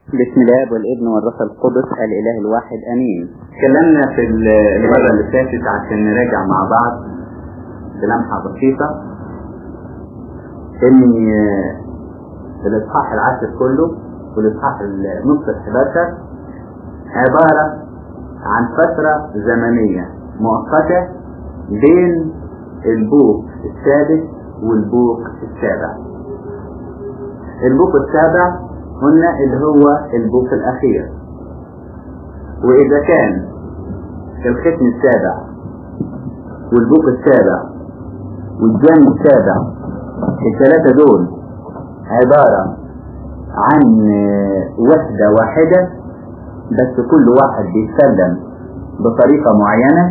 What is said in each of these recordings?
بسم الله والابن والروح القدس الاله الواحد امين اتكلمنا في المرة اللي فاتت عشان نراجع مع بعض بلمحة بسيطة ان الاصحاح العاشر كله والاصحاح النص الحداشر عبارة عن فترة زمنية مؤقتة بين البوق السادس والبوق السابع البوق السابع قلنا اللي هو البوق الأخير وإذا كان الختم السابع والبوق السابع والجام السابع الثلاثة دول عبارة عن وحدة واحدة بس كل واحد بيتكلم بطريقة معينة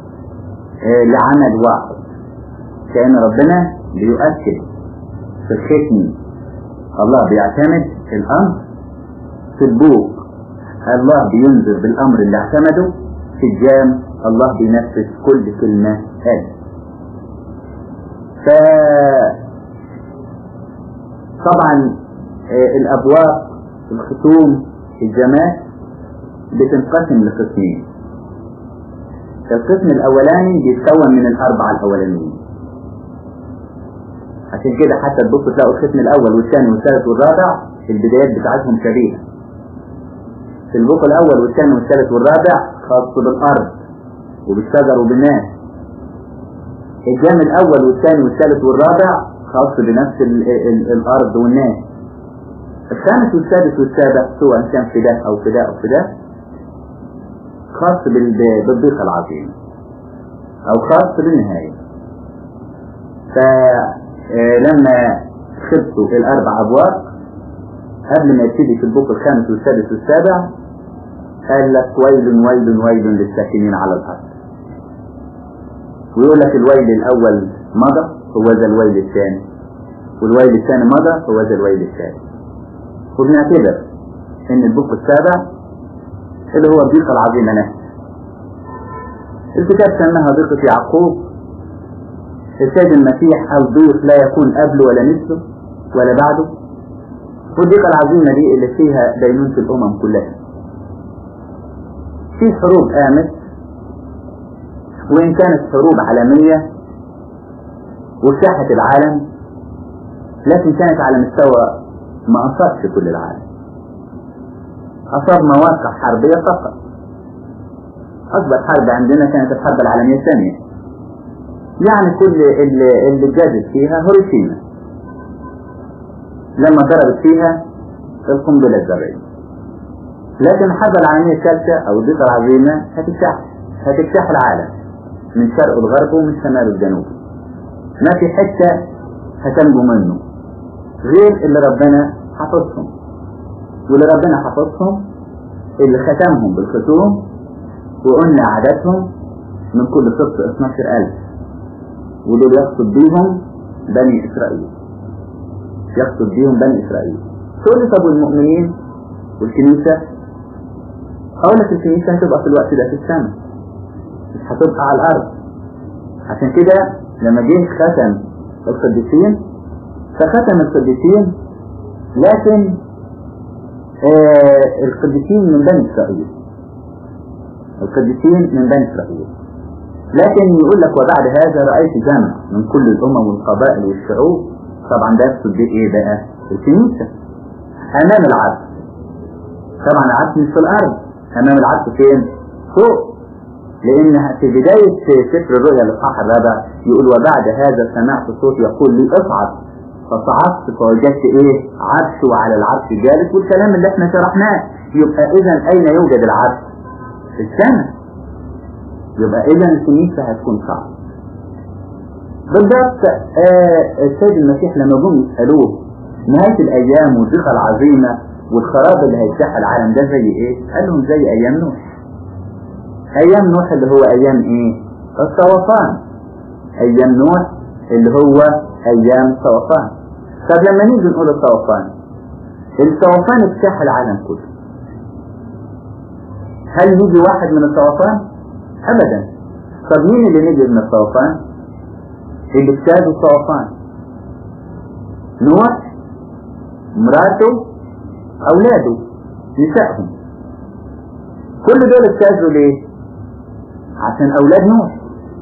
لعمل واحد كأن ربنا بيؤكد في الختم الله بيعتمد في الأمر في البوق الله بينذر بالأمر اللي اعتمده في الجام الله بينفذ كل كلمة قال ف طبعا الأبواب الختوم الجماعات بتنقسم لقسمين القسم الأولاني بيتكون من الأربعة الأولانيين عشان كده حتى تبصوا تلاقوا الختم الأول والثاني والثالث والرابع البدايات بتاعتهم شبيهة في البوق الأول والثاني والثالث والرابع خاص بالأرض وبالشجر وبالناس الجام الأول والثاني والثالث والرابع خاص بنفس ال ال الأرض والناس الخامس والسادس والسابع سواء كان في ده أو في ده أو في ده خاص بالضيق العظيم أو خاص بالنهاية فلما خبطوا الأربع أبواب قبل ما يبتدي في البوق الخامس والسادس والسابع قال لك ويل ويل ويل للساكنين على الأرض ويقول لك الويل الأول مضى هو ذا الويل الثاني والويل الثاني مضى هو ذا الويل الثالث وبنعتبر ان البوق السابع اللي هو الضيقة العظيمة نفسه الكتاب سماها ضيقة يعقوب السيد المسيح الضيق لا يكون قبله ولا مثله ولا بعده والضيقة العظيمة دي اللي فيها دينونة الأمم كلها في حروب قامت وإن كانت حروب عالمية واجتاحت العالم لكن كانت على مستوى ما أصابش كل العالم أصاب مواقع حربية فقط أكبر حرب عندنا كانت الحرب العالمية الثانية يعني كل اللي, اللي جازت فيها هيروشيما لما ضربت فيها القنبلة الذرية لكن الحرب العالمية الثالثة أو الضيقة العظيمة هتجتاح هتجتاح العالم من شرق الغرب ومن شمال الجنوب ما في حتة هتنجو منه غير اللي ربنا حفظهم واللي ربنا حفظهم اللي ختمهم بالختوم وقلنا عددهم من كل سبط 12000 ودول يقصد بيهم بني إسرائيل يقصد بيهم بني إسرائيل تقول لي طب والمؤمنين والكنيسة أقول لك الكنيسة هتبقى في الوقت ده في السماء مش هتبقى على الأرض عشان كده لما جه ختم القديسين فختم القديسين لكن آه القديسين من بني إسرائيل القديسين من بني إسرائيل لكن يقول لك وبعد هذا رأيت جمع من كل الأمم والقبائل والشعوب طبعا ده يقصد بيه ايه بقى الكنيسة أمام العرش طبعا العرش مش في الأرض أمام العرش فين فوق لأن في بداية سفر الرؤيا الإصحاح الرابع يقول وبعد هذا سمعت صوت يقول لي اصعد فصعدت فوجدت ايه عرش وعلى العرش جالس والكلام اللي احنا شرحناه يبقى اذا اين يوجد العرش في السماء يبقى اذا الكنيسة هتكون صعبة بالضبط آه السيد المسيح لما جم يسألوه نهاية الايام والضيقة العظيمة والخراب اللي هيفتح العالم ده زي ايه قال لهم زي ايام نوح ايام نوح اللي هو ايام ايه الطوفان ايام نوح اللي هو ايام الطوفان طب لما نيجي نقول الطوفان الطوفان اجتاح العالم كله هل يجي واحد من الطوفان ابدا طب مين اللي نجي من الطوفان اللي اجتازوا الطوفان نوح مراته اولاده نسائهم كل دول اجتازوا ليه عشان اولاد نوح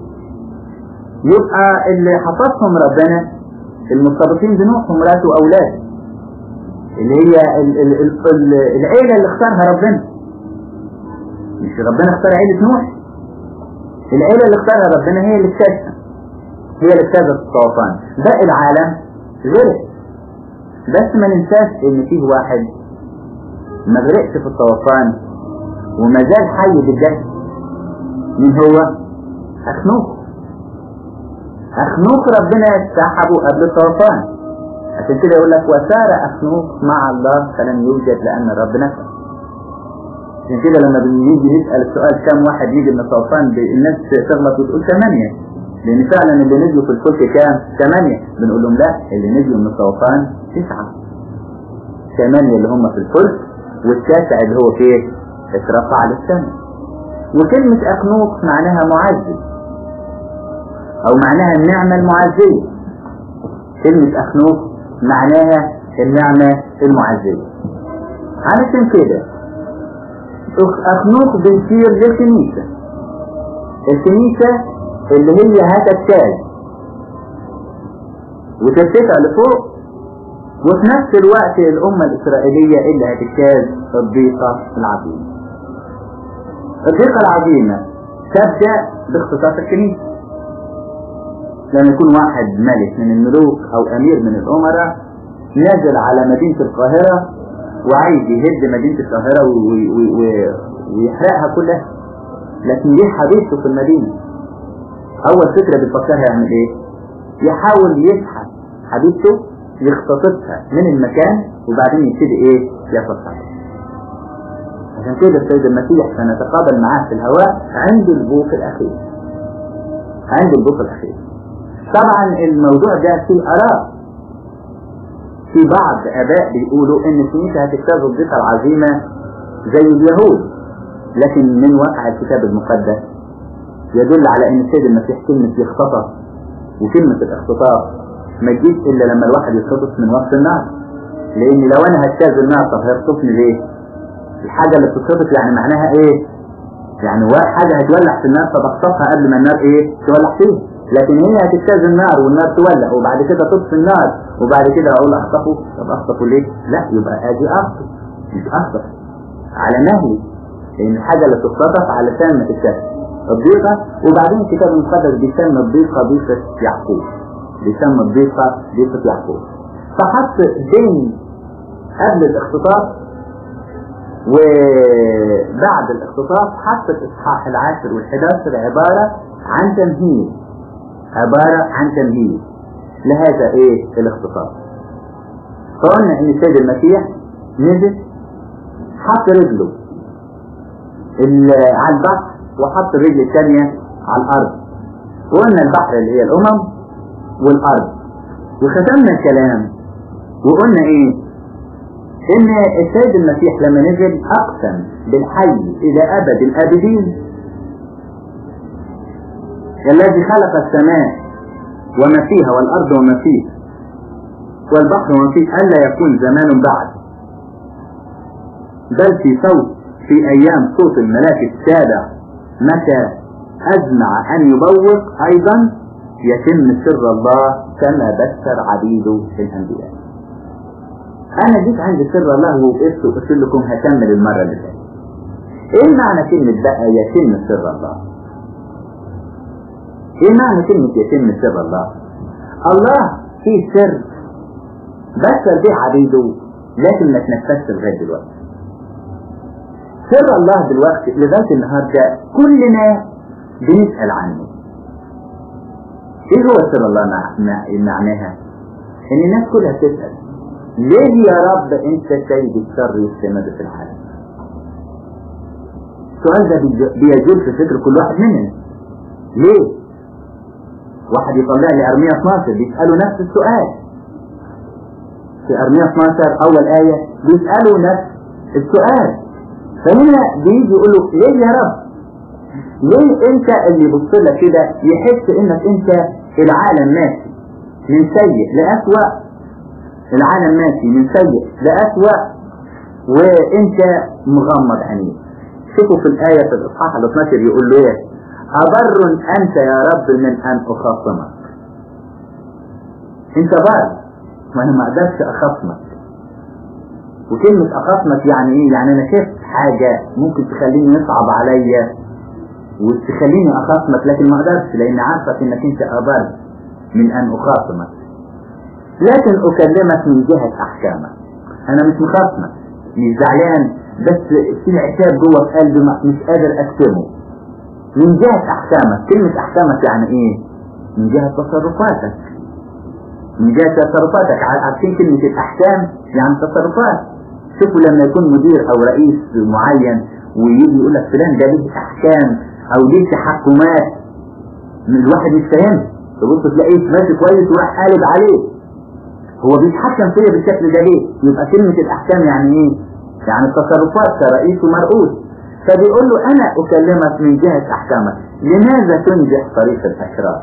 يبقى اللي حفظهم ربنا المرتبطين بنوح ومراته واولاده اللي هي ال ال ال ال العيلة اللي اختارها ربنا مش ربنا اختار عيلة نوح العيلة اللي اختارها ربنا هي اللي اكتشفها هي اللي اكتشفت الطوفان باقي العالم غرق بس ما ننساش ان فيه واحد ما غرقش في الطوفان وما زال حي بالجسد مين هو؟ أخنوخ أخنوخ ربنا سحبه قبل الطوفان عشان كده يقول لك وسار أخنوخ مع الله فلم يوجد لأن الرب نفسه عشان كده لما بنيجي نسأل السؤال كم واحد يجي من الطوفان الناس تغلط وتقول ثمانية لأن فعلا اللي نزلوا في الفلك كام؟ ثمانية بنقول لهم لا اللي نزلوا من الطوفان تسعة ثمانية اللي هم في الفلك والتاسع اللي هو فيه اترفع للسماء وكلمة أخنوخ معناها معزز أو معناها النعمة المعزية كلمة أخنوخ معناها النعمة المعزية علشان كده أخنوخ بنصير للكنيسة الكنيسة اللي هي هتتكال وترتفع لفوق وفي نفس الوقت الأمة الإسرائيلية اللي هتجتاز الضيقة العظيمة الضيقة العظيمة تبدأ باختصاص الكنيسة لما يكون واحد ملك من الملوك أو أمير من الأمراء نازل على مدينة القاهرة وعايز يهد مدينة القاهرة ويحرقها كلها لكن ليه حبيبته في المدينة أول فكرة بتفكرها يعمل إيه؟ يحاول يسحب حبيبته يختطفها من المكان وبعدين يبتدي ايه ياخد حاجة عشان كده السيد المسيح سنتقابل معاه في الهواء عند البوق الاخير عند البوق الاخير طبعا الموضوع ده فيه اراء في بعض اباء بيقولوا ان الكنيسه هتجتاز الضيقه العظيمه زي اليهود لكن من واقع الكتاب المقدس يدل على ان السيد المسيح كلمه يختطف وكلمه الاختطاف ما تجيش الا لما الواحد يتخطف من وسط النار لان لو انا هجتاز النار طب هيخطفني ليه الحاجة اللي بتتخطف يعني معناها ايه يعني حاجة هتولع في النار فبخطفها قبل ما النار ايه تولع فيه لكن هي هتجتاز النار والنار تولع وبعد كده تطفي النار وبعد كده اقول اخطفه طب اخطفه ليه لا يبقى اجي اخطف مش اخطف على نهي لان الحاجة اللي بتتخطف علشان ما تتكسر الضيقة وبعدين الكتاب المقدس بيسمى الضيقة ضيقة يعقوب بيسمى الضيقة ضيقة يعقوب فحط بين قبل الاختطاف وبعد الاختطاف حط الاصحاح العاشر والحداشر عبارة عن تمهيد عبارة عن تمهيد لهذا ايه الاختطاف فقلنا ان السيد المسيح نزل حط رجله على البحر وحط الرجل الثانية على الارض وقلنا البحر اللي هي الامم والارض وختمنا الكلام وقلنا ايه ان السيد المسيح لما نزل اقسم بالحي الى ابد الابدين الذي خلق السماء وما فيها والارض وما فيها والبحر وما فيه الا يكون زمان بعد بل في صوت في ايام صوت الملاك السابع متى اجمع ان يبوق ايضا يتم سر الله كما بشر عبيده في الانبياء انا جيت عند سر الله ووقفت وقلت لكم هكمل المرة اللي فاتت ايه معنى كلمة بقى يتم سر الله ايه معنى كلمة يتم سر الله الله فيه سر بشر به عبيده لكن ما تنفذش لغاية دلوقتي سر الله دلوقتي لغاية النهاردة كلنا بنسأل عنه ايه هو سر الله معناها ان الناس كلها تسأل ليه يا رب انت سيد الشر يستمر في العالم السؤال ده بيجول في فكر كل واحد مننا ليه واحد يطلع لي ارمية 12 بيسألوا نفس السؤال في ارمية 12 اول آية بيسألوا نفس السؤال فهنا بيجي يقول له ليه يا رب ليه انت اللي يبص لك كده يحس انك انت العالم ماشي من سيء لأسوأ العالم ماشي من سيء لأسوأ وانت مغمض عينيك شوفوا في الآية في الإصحاح ال 12 يقول له ايه أبر أنت يا رب من أن أخاصمك أنت بر وأنا ما أقدرش أخاصمك وكلمة أخاصمك يعني إيه؟ يعني أنا شفت حاجة ممكن تخليني يصعب عليا وتخليني أخاصمك لكن ما أقدرش لأن عارفك إنك أنت أبر من أن أخاصمك لكن أكلمك من جهة أحكامك أنا مش مخاصمك مش زعلان بس في عتاب جوه في قلبي مش قادر أكتمه من جهة أحكامك كلمة أحكامك يعني إيه؟ من جهة تصرفاتك من جهة تصرفاتك عارفين كلمة الأحكام يعني تصرفات شوفوا لما يكون مدير أو رئيس معين ويجي يقول لك فلان ده ليه أحكام أو ليه تحكمات الواحد مش فاهم تبص تلاقيه ماشي كويس وراح قالب عليه هو بيتحكم فيا بالشكل ده ليه؟ يبقى كلمة الأحكام يعني إيه؟ يعني التصرفات كرئيس ومرؤوس فبيقول له أنا أكلمك من جهة أحكامك لماذا تنجح طريق الأشرار؟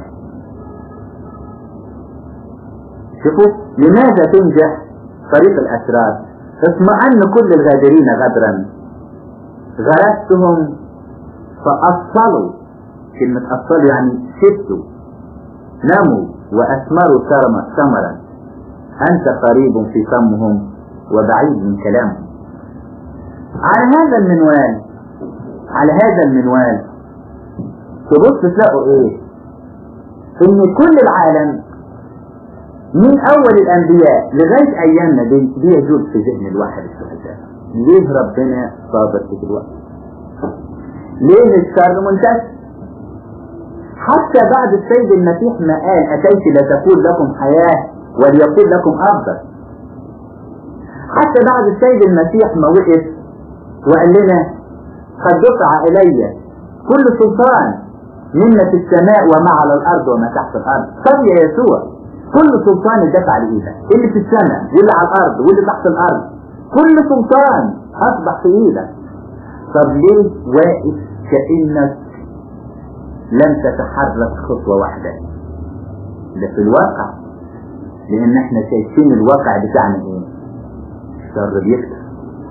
شوفوا لماذا تنجح طريق الأشرار؟ اطمأن كل الغادرين غدرا غرستهم فأصلوا كلمة أصلوا يعني شفتوا نموا وأثمروا ثمرا أنت قريب في فمهم وبعيد من كلامهم على هذا المنوال على هذا المنوال تبص تلاقوا ايه ان كل العالم من اول الانبياء لغاية ايامنا دي بيجول في ذهن الواحد الشهداء ليه ربنا صابر في الوقت ليه الشر منتشر حتى بعد السيد المسيح ما قال اتيت لتكون لكم حياة وليكون لكم افضل حتى بعد السيد المسيح ما وقف وقال لنا قد دفع إلي كل سلطان مما في السماء وما على الأرض وما تحت الأرض طب يا يسوع كل سلطان دفع لإيدك اللي في السماء واللي على الأرض واللي تحت الأرض كل سلطان أصبح في إيدك طب ليه واقف كأنك لم تتحرك خطوة واحدة ده في الواقع لأن احنا شايفين الواقع بتاعنا ايه الشر بيكتب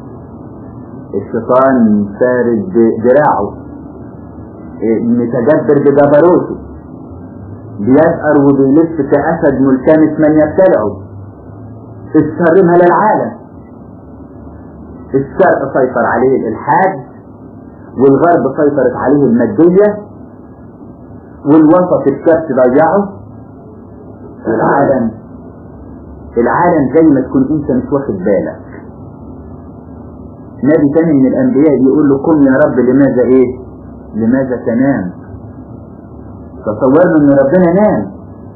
الشيطان فارد دراعه متجبر بجبروته بيسأر وبيلف كأسد ملتمس من يبتلعه الشر مال العالم الشرق سيطر عليه الإلحاد والغرب سيطرت عليه المادية والوسط الشرق ضيعه والعالم العالم زي ما تكون انت مش واخد بالك نبي تاني من الانبياء يقول له قم يا رب لماذا ايه لماذا تنام تصورنا ان ربنا نام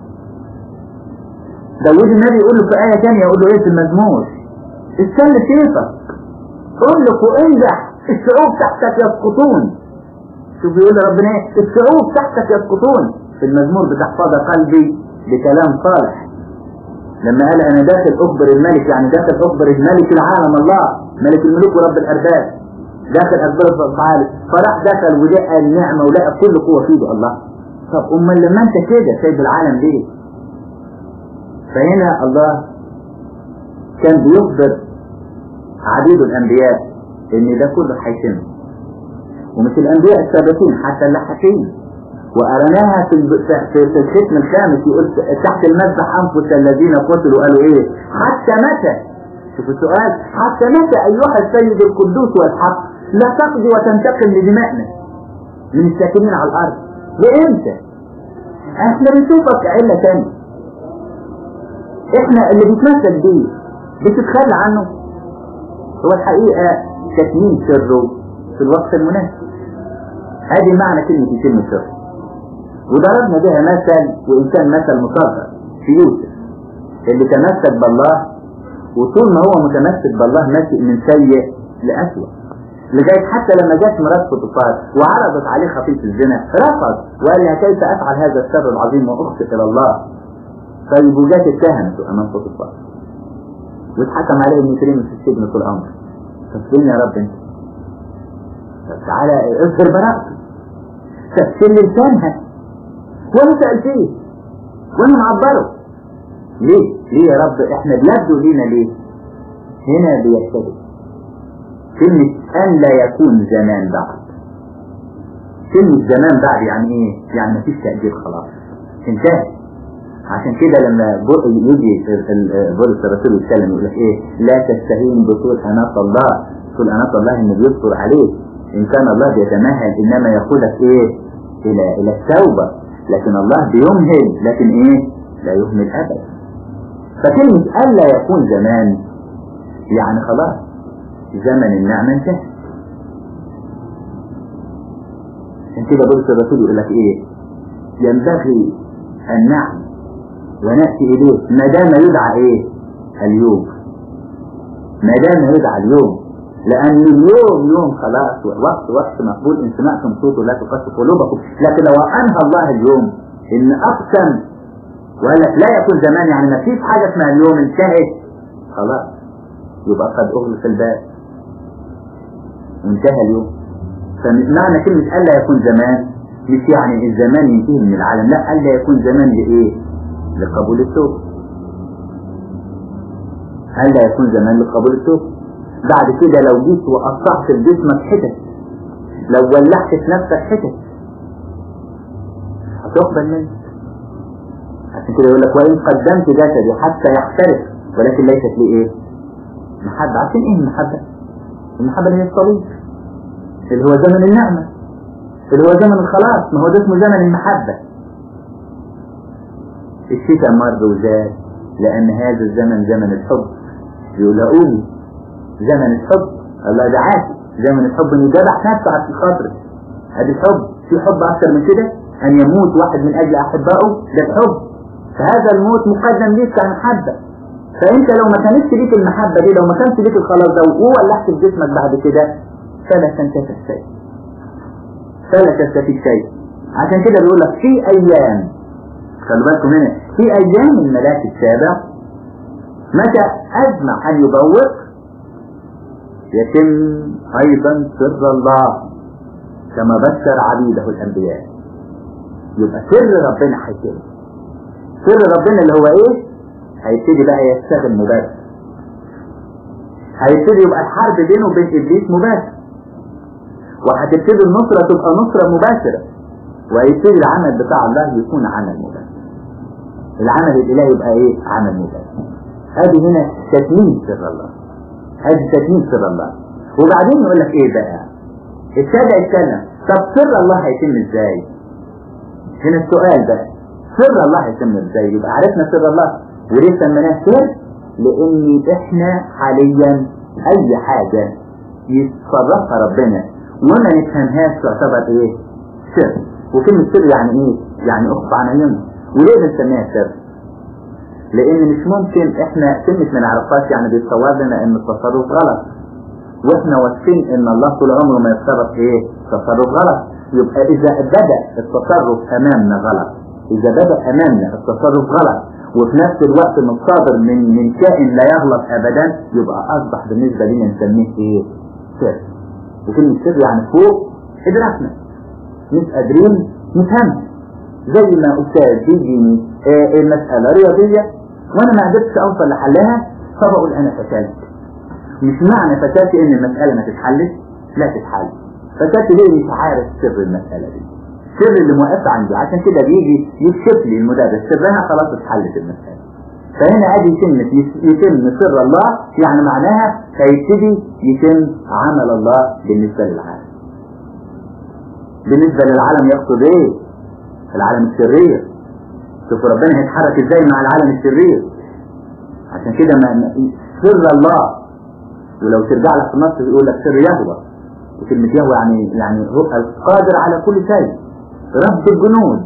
داود النبي يقول له في آية تانية يقول له ايه في المزمور استنى سيفك اغلق وانجح الشعوب تحتك يسقطون شوف بيقول ربنا ايه الشعوب تحتك يسقطون في المزمور بتحفظ قلبي بكلام صالح لما قال انا داخل اخبر الملك يعني داخل اخبر الملك العالم الله ملك الملوك ورب الارباب داخل اخبار الافعال فراح دخل ولقى النعمه ولقى كل قوه في ايده الله طب امال لما انت كده سايب العالم ليه؟ فهنا الله كان بيخبر عديد الانبياء ان ده كله هيتم ومش الانبياء السابقين حتى اللحقين وأرناها في في في الختم الخامس يقول تحت المذبح أنفس الذين قتلوا قالوا إيه؟ حتى متى؟ شوف السؤال حتى متى أيها السيد القدوس والحق لا تقضي وتنتقم لدمائنا من الساكنين على الأرض لإمتى؟ احنا بنشوفك علة تانية احنا اللي بيتمثل بيه بتتخلى عنه هو الحقيقة تكميل سره في الوقت المناسب هذه معنى كلمة كلمة سر وضربنا بها مثل وإن كان مثل مصغر في يوسف اللي تمسك بالله وطول ما هو متمسك بالله ماشي من سيء لأسوأ لغاية حتى لما جت مرات فوتوفار وعرضت عليه خطية الزنا رفض وقال لها كيف أفعل هذا الشر العظيم وأخطئ إلى الله طيب وجات اتهمته أمام فوتوفار واتحكم عليه انه يترمي في السجن طول عمره طب فين يا رب انت؟ طب تعالى اظهر براءته طب شيل لسانها وانا سألتيه وانا معبره ليه؟ ليه يا رب احنا بيبدو لينا ليه؟ هنا بيكتبه كلمة أن لا يكون زمان بعد كلمة زمان بعد يعني ايه؟ يعني مفيش تأجيل خلاص انتهى عشان كده لما بو- يجي ال- ال- بولس الرسول يتكلم يقول لك ايه لا تستهين بطول أناة الله طول أناة الله انه بيذكر عليه ان كان الله بيتمهل انما يقودك ايه الى الى التوبة لكن الله بيمهل لكن ايه لا يهمل ابدا فكلمة ألا يكون زمان يعني خلاص زمن النعمة انتهى عشان كده بولس الرسول يقول لك ايه ينبغي ان نعم ونأتي إليه ما دام يدعى إيه اليوم ما دام يدعى اليوم لأن اليوم يوم خلاص وقت وقت مقبول إن سمعتم صوته لا تقسوا قلوبكم لكن لو أنهى الله اليوم إن أقسم وقال لك لا يكون زمان يعني ما فيش حاجة اسمها اليوم انتهت خلاص يبقى قد أغلق الباب وانتهى اليوم فمعنى كلمة ألا يكون زمان مش يعني الزمان ينتهي من العالم لا ألا يكون زمان لإيه لقبول التوبة ألا يكون زمان لقبول التوبة بعد كده لو جيت وقطعت في جسمك حتت لو ولعت في نفسك حتت هتقبل منك عشان كده يقول لك وإن قدمت جسدي حتى يحترق ولكن ليست لي إيه محبة عشان إيه المحبة المحبة اللي هي الصليب اللي هو زمن النعمة اللي هو زمن الخلاص ما هو ده اسمه زمن المحبة الشتاء مر وزاد لأن هذا الزمن زمن الحب يقول قومي زمن الحب الله دعاك زمن الحب انه ذبح نفسه عشان خاطرك ادي الحب في حب اكثر من كده ان يموت واحد من اجل احبائه ده الحب فهذا الموت مقدم ليك كمحبه فانت لو ما كانتش ليك المحبه دي لو ما كانش ليك الخلاص ده وولعت في جسمك بعد كده فلا تنتفع شيء فلا تستفيد شيء عشان كده بيقول لك في ايام خلوا بالكم هنا في ايام الملاك السابع متى اجمع ان يبوق يتم ايضا سر الله كما بشر عبيده الانبياء يبقى سر ربنا هيتم سر ربنا اللي هو ايه هيبتدي بقى يشتغل مباشر هيبتدي يبقى الحرب بينه وبين ابليس مباشر وهتبتدي النصرة تبقى نصرة مباشرة وهيبتدي العمل بتاع الله يكون عمل مباشر العمل الالهي يبقى ايه عمل مباشر ادي هنا تتميم سر الله ادي تتميم سر الله وبعدين يقول لك ايه بقى ابتدى يتكلم طب سر الله هيتم ازاي هنا السؤال بقى سر الله هيتم ازاي يبقى عرفنا سر الله وليه سميناه سر لان احنا حاليا اي حاجة يتصرفها ربنا وما نفهمهاش تعتبر ايه سر وكلمة سر يعني ايه يعني اخفى عن عيوننا وليه بنسميها سر لان مش ممكن احنا كلمة ما نعرفهاش يعني بيتصور لنا ان التصرف غلط واحنا واثقين ان الله طول عمره ما يتصرف ايه تصرف غلط يبقى اذا بدأ التصرف امامنا غلط اذا بدأ امامنا التصرف غلط وفي نفس الوقت مصادر من من كائن لا يغلط ابدا يبقى اصبح بالنسبة لنا نسميه ايه سر وكلمة سر يعني فوق ادراكنا مش قادرين نفهمها زي ما استاذ يجيني آه المسألة رياضية وانا ما قدرتش اوصل لحلها فبقول انا فشلت مش معنى فشلت ان المسألة ما تتحلش لا تتحل فشلت ليه مش عارف سر المسألة دي سر اللي موقف عندي عشان كده بيجي يكشف لي المدرس سرها خلاص اتحلت المسألة فهنا ادي كلمة يتم سر الله يعني معناها هيبتدي يتم عمل الله بالنسبة للعالم بالنسبة للعالم يقصد ايه العالم الشرير شوف ربنا هيتحرك ازاي مع العالم الشرير عشان كده ما سر الله ولو ترجع لك في مصر يقول لك سر يهوى وكلمة يهوى يعني يعني هو القادر على كل شيء رب الجنود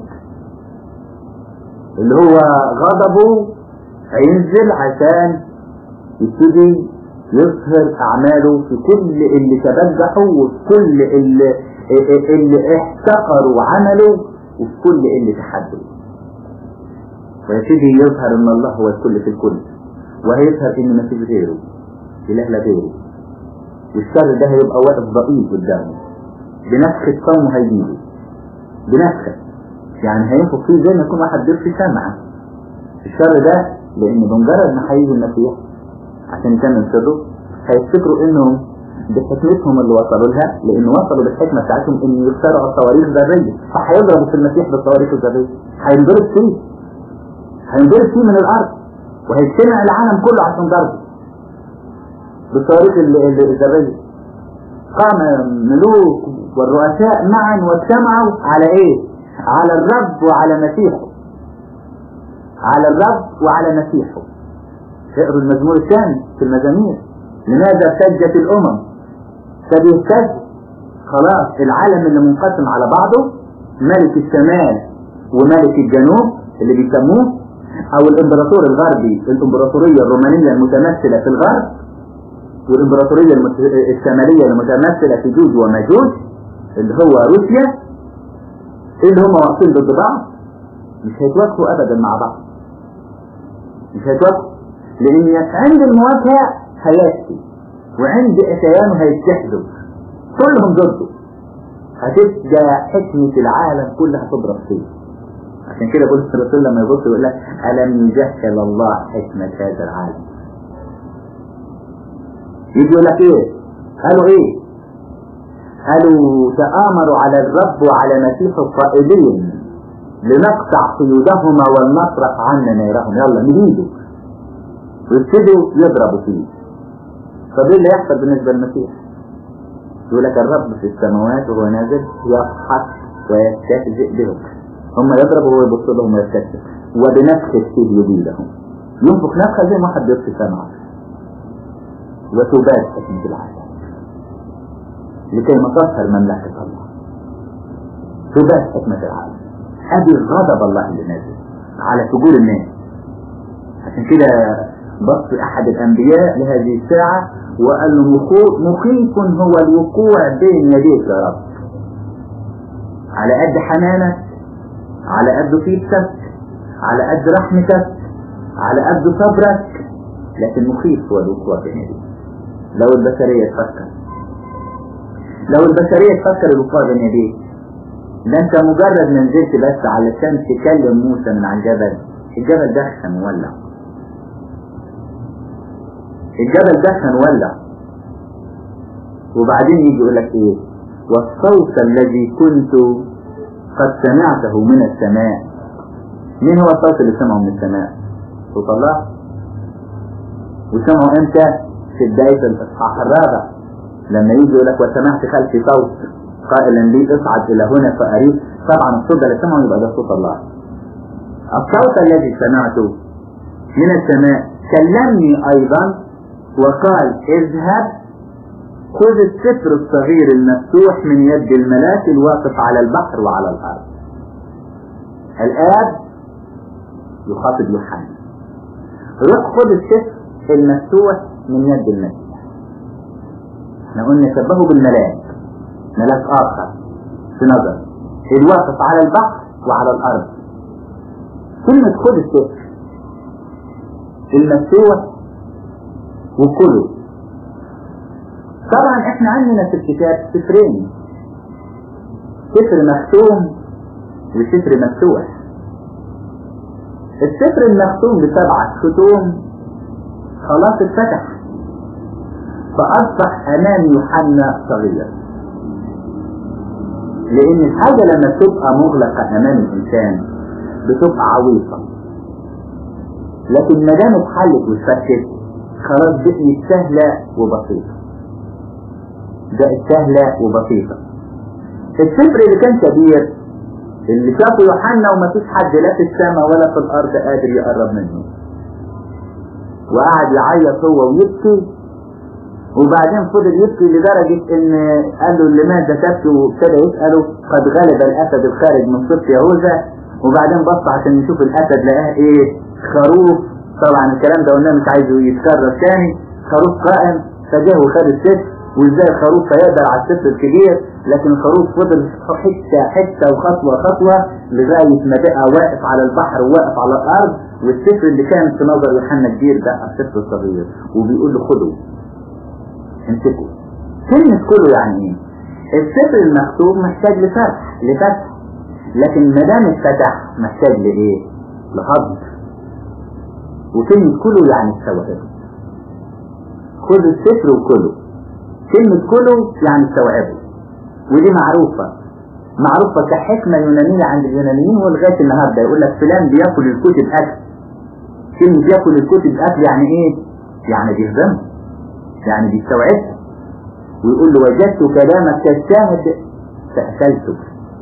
اللي هو غضبه هينزل عشان يبتدي يظهر اعماله في كل اللي تبجحوا وفي كل اللي اللي احتقروا عمله وفي كل اللي تحدوا ويبتدي يظهر ان الله هو الكل في الكل وهيظهر ان ما فيش غيره اله لا غيره والشر ده هيبقى واقف ضئيل قدامه بنفخة صومه هيجيله بنفخة يعني هينفخ فيه زي ما يكون واحد بيرفي شمعة الشر ده لان بمجرد ما هيجي المسيح عشان يتمم سره هيفتكروا انهم بحكمتهم اللي وصلوا لها لان وصلوا بالحكمه بتاعتهم ان يخترعوا الصواريخ الذريه فهيضربوا في المسيح بالصواريخ الذريه هينضرب فيه هينضرب فيه من الارض وهيجتمع العالم كله عشان ضربه بالصواريخ ال- ال- الذريه قام الملوك والرؤساء معا واجتمعوا على ايه على الرب وعلى مسيحه على الرب وعلى مسيحه اقروا المزمور الثاني في المزامير لماذا ارتجت الامم فبيهتز خلاص العالم اللي منقسم على بعضه ملك الشمال وملك الجنوب اللي بيسموه او الامبراطور الغربي الامبراطورية الرومانية المتمثلة في الغرب والامبراطورية المت- الشمالية المتمثلة في جوج وماجوج اللي هو روسيا اللي هم واقفين ضد بعض مش هيتوافقوا ابدا مع بعض مش هيتوافقوا لان عند المواجهة هيكفي وعند اتيانه هيتحدوا كلهم ضده هتبقى حكمة العالم كلها تضرب فيه عشان كده بولس الرسول لما يبص يقول لك ألم يجهل الله حكمة هذا العالم يجي يقول لك ايه قالوا ايه قالوا تآمروا على الرب وعلى مسيحه قائلين لنقطع قيودهما ولنطرح عنا نيرهم يلا نريده ويبتدوا يضربوا فيه طب ايه اللي يحصل بالنسبة للمسيح يقول لك الرب في السماوات وهو نازل يضحك ويستهزئ بهم هم يضربوا وهو يبص لهم ويستهزئ وبنفخ فيه يبيدهم ينفخ نفخه زي ما واحد بيطفي سمعه وتباد حكمة العالم لكي ما تظهر مملكة الله تباد حكمة العالم ادي غضب الله اللي نازل على فجور الناس عشان كده بص احد الانبياء لهذه الساعة وقال له مخو- مخيف هو الوقوع بين يديك يا رب على قد حنانك على قد طيبتك على قد رحمتك على قد صبرك لكن مخيف هو الوقوع بين يديك لو البشرية تفكر لو البشرية تفكر الوقوع بين يديك ده انت مجرد ما نزلت بس علشان تكلم موسى من على الجبل الجبل دخن مولع الجبل دخن ولع وبعدين يجي يقول لك ايه والصوت الذي كنت قد سمعته من السماء مين هو الصوت اللي سمعه من السماء صوت الله وسمعه امتى في بداية الاصحاح الرابع لما يجي يقول لك وسمعت خلفي صوت قائلا لي اصعد الى هنا فاريد طبعا الصوت اللي سمعه يبقى ده صوت الله الصوت الذي سمعته من السماء كلمني ايضا وقال اذهب خذ السفر الصغير المفتوح من يد الملاك الواقف على البحر وعلى الارض الاب يخاطب يوحنا روح خذ السفر المفتوح من يد المسيح احنا قلنا شبهه بالملاك ملاك اخر في نظر الواقف على البحر وعلى الارض كلمة خذ السفر المفتوح وكله طبعا احنا عندنا في الكتاب سفرين سفر مختوم وسفر مفتوح السفر المختوم بسبعة ختوم خلاص اتفتح فأصبح أمام يوحنا صغير لأن الحاجة لما تبقى مغلقة أمام الإنسان بتبقى عويصة لكن ما دام اتحلت واتفكت خلاص بقيت سهلة وبسيطة بقت سهلة وبسيطة السفر اللي كان كبير اللي شافه يوحنا وما فيش حد لا في السماء ولا في الأرض قادر يقرب منه وقعد يعيط هو ويبكي وبعدين فضل يبكي لدرجة ان قال له لماذا تبكي وابتدى يسأله قد غلب الأسد الخارج من صف يهوذا وبعدين بص عشان يشوف الأسد لقاه ايه خروف طبعا الكلام ده قلنا مش عايزه يتكرر تاني خروف قائم فجاه وخد السفر وازاي الخروف هيقدر على السفر الكبير لكن الخروف فضل حتة حتة وخطوة خطوة لغاية ما بقى واقف على البحر وواقف على الأرض والسفر اللي كان في نظر يوحنا كبير ده السفر الصغير وبيقول له خده امسكه كلمة كله يعني ايه؟ السفر المكتوب محتاج لفتح لفتح لكن ما دام اتفتح محتاج لايه؟ لهضم وكلمة كله يعني التوحيد خد السفر وكله كلمة كلوا يعني استوعبوا ودي معروفة معروفة كحكمة يونانية عند اليونانيين ولغاية النهاردة يقول لك فلان بياكل الكتب أكل كلمة بياكل الكتب أكل يعني إيه؟ يعني بيهضمها يعني بيستوعبها ويقول له وجدت كلامك كالشاهد فأكلته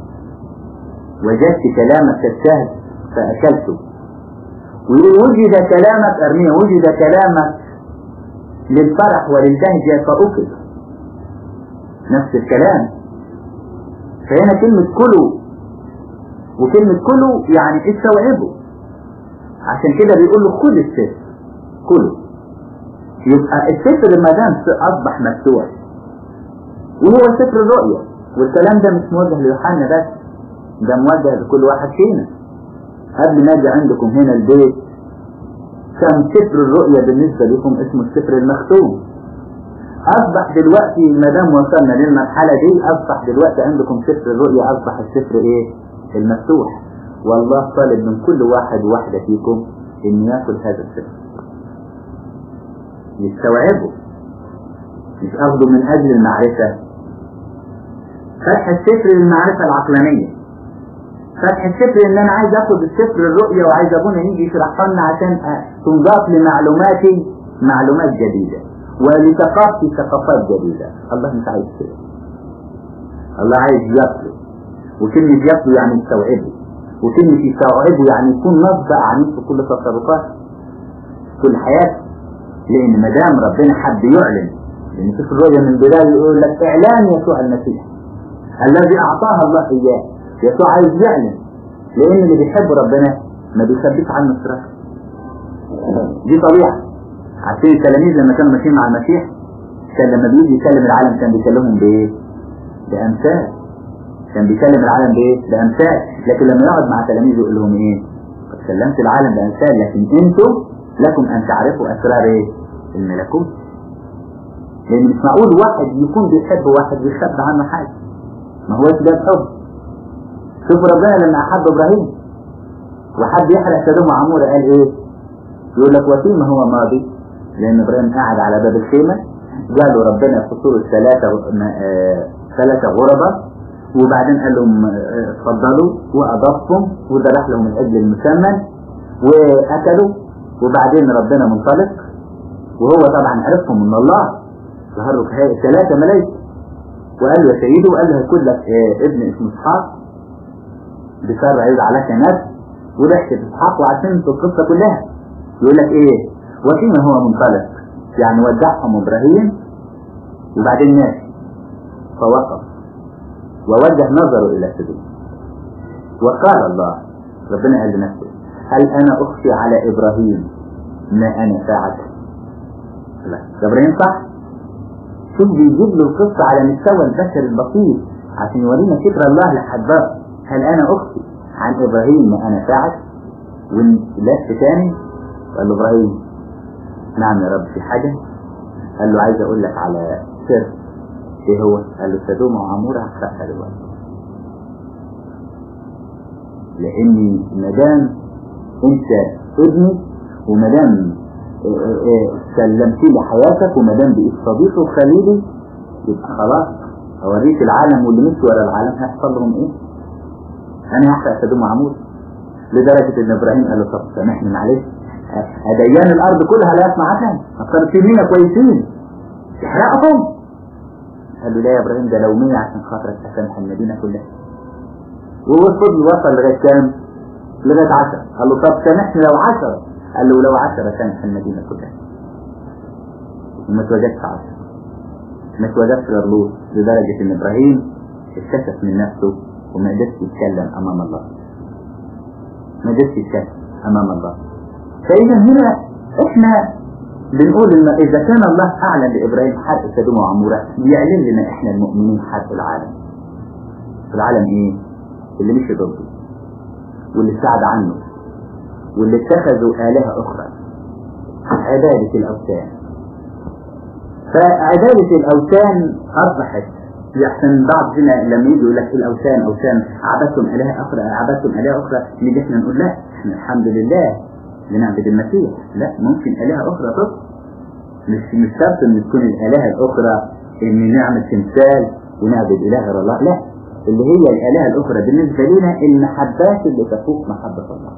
وجدت كلامك كالشاهد فأكلته ويقول وجد كلامك أرميه وجد كلامك للفرح وللبهجة فأكل نفس الكلام فهنا كلمة كلوا وكلمة كلوا يعني استوعبوا عشان كده بيقول له خد السفر كله يبقى السفر ما دام اصبح مفتوح وهو سفر الرؤيا والكلام ده مش موجه ليوحنا بس ده موجه لكل واحد فينا قبل ما اجي عندكم هنا البيت كان سفر الرؤيا بالنسبه لكم اسمه السفر المختوم اصبح دلوقتي ما دام وصلنا للمرحله دي اصبح دلوقتي عندكم سفر الرؤيا اصبح السفر ايه المفتوح والله طالب من كل واحد واحدة فيكم ان ياكل هذا السر يستوعبه مش اخده من اجل المعرفة فتح السفر للمعرفة العقلانية فتح السفر ان انا عايز اخد السفر الرؤية وعايز ابونا يجي يشرحها لنا عشان تنضاف لمعلوماتي معلومات جديدة ولثقافتي ثقافات جديدة الله مش عايز كده الله عايز ياكله وكلمة ياكله يعني يستوعبه وكلمة يستوعبه يعني يكون نصب عنيف في كل تصرفاته كل حياته لأن ما دام ربنا حب يعلن لأن في الرؤيا من بداية يقول لك إعلان يسوع المسيح الذي أعطاها الله إياه يسوع عايز يعلن لأن اللي بيحب ربنا ما بيخبيش عنه السرعة دي طبيعة عارفين التلاميذ لما كانوا ماشيين مع المسيح كان لما بيجي يكلم العالم كان بيكلمهم بإيه؟ بأمثال كان بيكلم العالم بايه؟ بامثال لكن لما يقعد مع تلاميذه يقول لهم ايه؟ قد كلمت العالم بامثال لكن انتم لكم ان تعرفوا اسرار ايه؟ الملكوت لان مش معقول واحد يكون بيحب واحد ويخبي عنه حاجه ما هوش ده الحب شوف ربنا لما احب ابراهيم وحب يحرق سدوم وعموره قال ايه؟ يقول لك وفيما هو ماضي لان ابراهيم قاعد على باب الخيمه جاله ربنا في صورة ثلاثة ثلاثة غربة وبعدين قال لهم اتفضلوا وأضافهم وذبح لهم العجل المسمن وأكلوا وبعدين ربنا منطلق وهو طبعا عرفهم من الله ظهر له ثلاثة ملايكة وقال له يا سيدي وقال له هيكون لك ابن اسمه اسحاق بشر عيد عليك نفس ولحت اسحاق وعشان القصة كلها يقول لك ايه وفيما هو منطلق يعني ودعهم ابراهيم وبعدين ماشي فوقف ووجه نظره إلى سدوم وقال الله ربنا قال لنفسه هل أنا أخفي على إبراهيم ما أنا فاعل لا إبراهيم صح شوف بيجيب له القصة على مستوى البشر البسيط عشان يورينا فكر الله لحباب هل أنا أخفي عن إبراهيم ما أنا فاعل ولف تاني قال له إبراهيم نعم يا رب في حاجة قال له عايز أقول لك على سر ايه هو قال له سدوم وعمورة هحرقها دلوقتي لان مدام انت ابني ومدام سلمت لي حياتك ومدام بقيت صديقي وخليلي يبقى خلاص اوريك العالم واللي مشي ورا العالم هيحصل لهم ايه انا هحرق سدوم وعمورة لدرجة ان ابراهيم قال له طب سامحني معلش هديان الارض كلها لا يسمع عشان اصل في مينا كويسين تحرقهم قال له لا يا ابراهيم ده لو 100 عشان خاطرك اسامح المدينه كلها ووصل وصل لغايه كام؟ لغايه 10 قال له طب سامحني لو 10 قال له لو 10 سامح المدينه كلها وما توجدش 10 ما توجدش غير لوط لدرجه ان ابراهيم اتكسف من نفسه وما قدرش يتكلم امام الله ما قدرش يتكلم امام الله فاذا هنا احنا بنقول ان اذا كان الله اعلن لابراهيم حرق سدوم وعمورة بيعلن لنا احنا المؤمنين حرق العالم العالم ايه اللي مشي ضده واللي ساعد عنه واللي اتخذوا آلهة أخرى عبادة الأوثان فعبادة الأوثان أصبحت يحسن بعض هنا لما يجي يقول لك الأوثان أوثان عبدتم آلهة أخرى عبدتم آلهة أخرى نيجي احنا نقول لا احنا الحمد لله بنعبد المسيح لا ممكن آلهة أخرى تطلع مش مش شرط ان تكون الآلهة الأخرى ان نعمل تمثال ونعبد اله غير الله لا اللي هي الالهه الاخرى بالنسبه لنا المحبات اللي تفوق محبه الله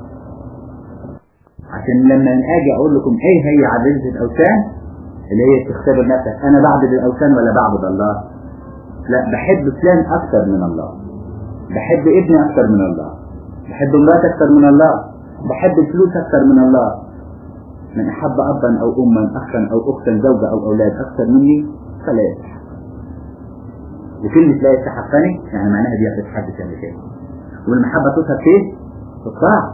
عشان لما اجي اقول لكم ايه هي عباده الاوثان اللي هي تختبر نفسك انا بعبد الاوثان ولا بعبد الله لا بحب فلان اكثر من الله بحب ابني اكثر من الله بحب مراتي اكثر من الله بحب الفلوس اكثر من الله من احب ابا او اما اخا او اختا زوجة او اولاد اكثر مني فلا يستحق وكلمة لا يستحقني يعني معناها دي بتتحدث عن شيء والمحبة تظهر فين؟ في الطاعة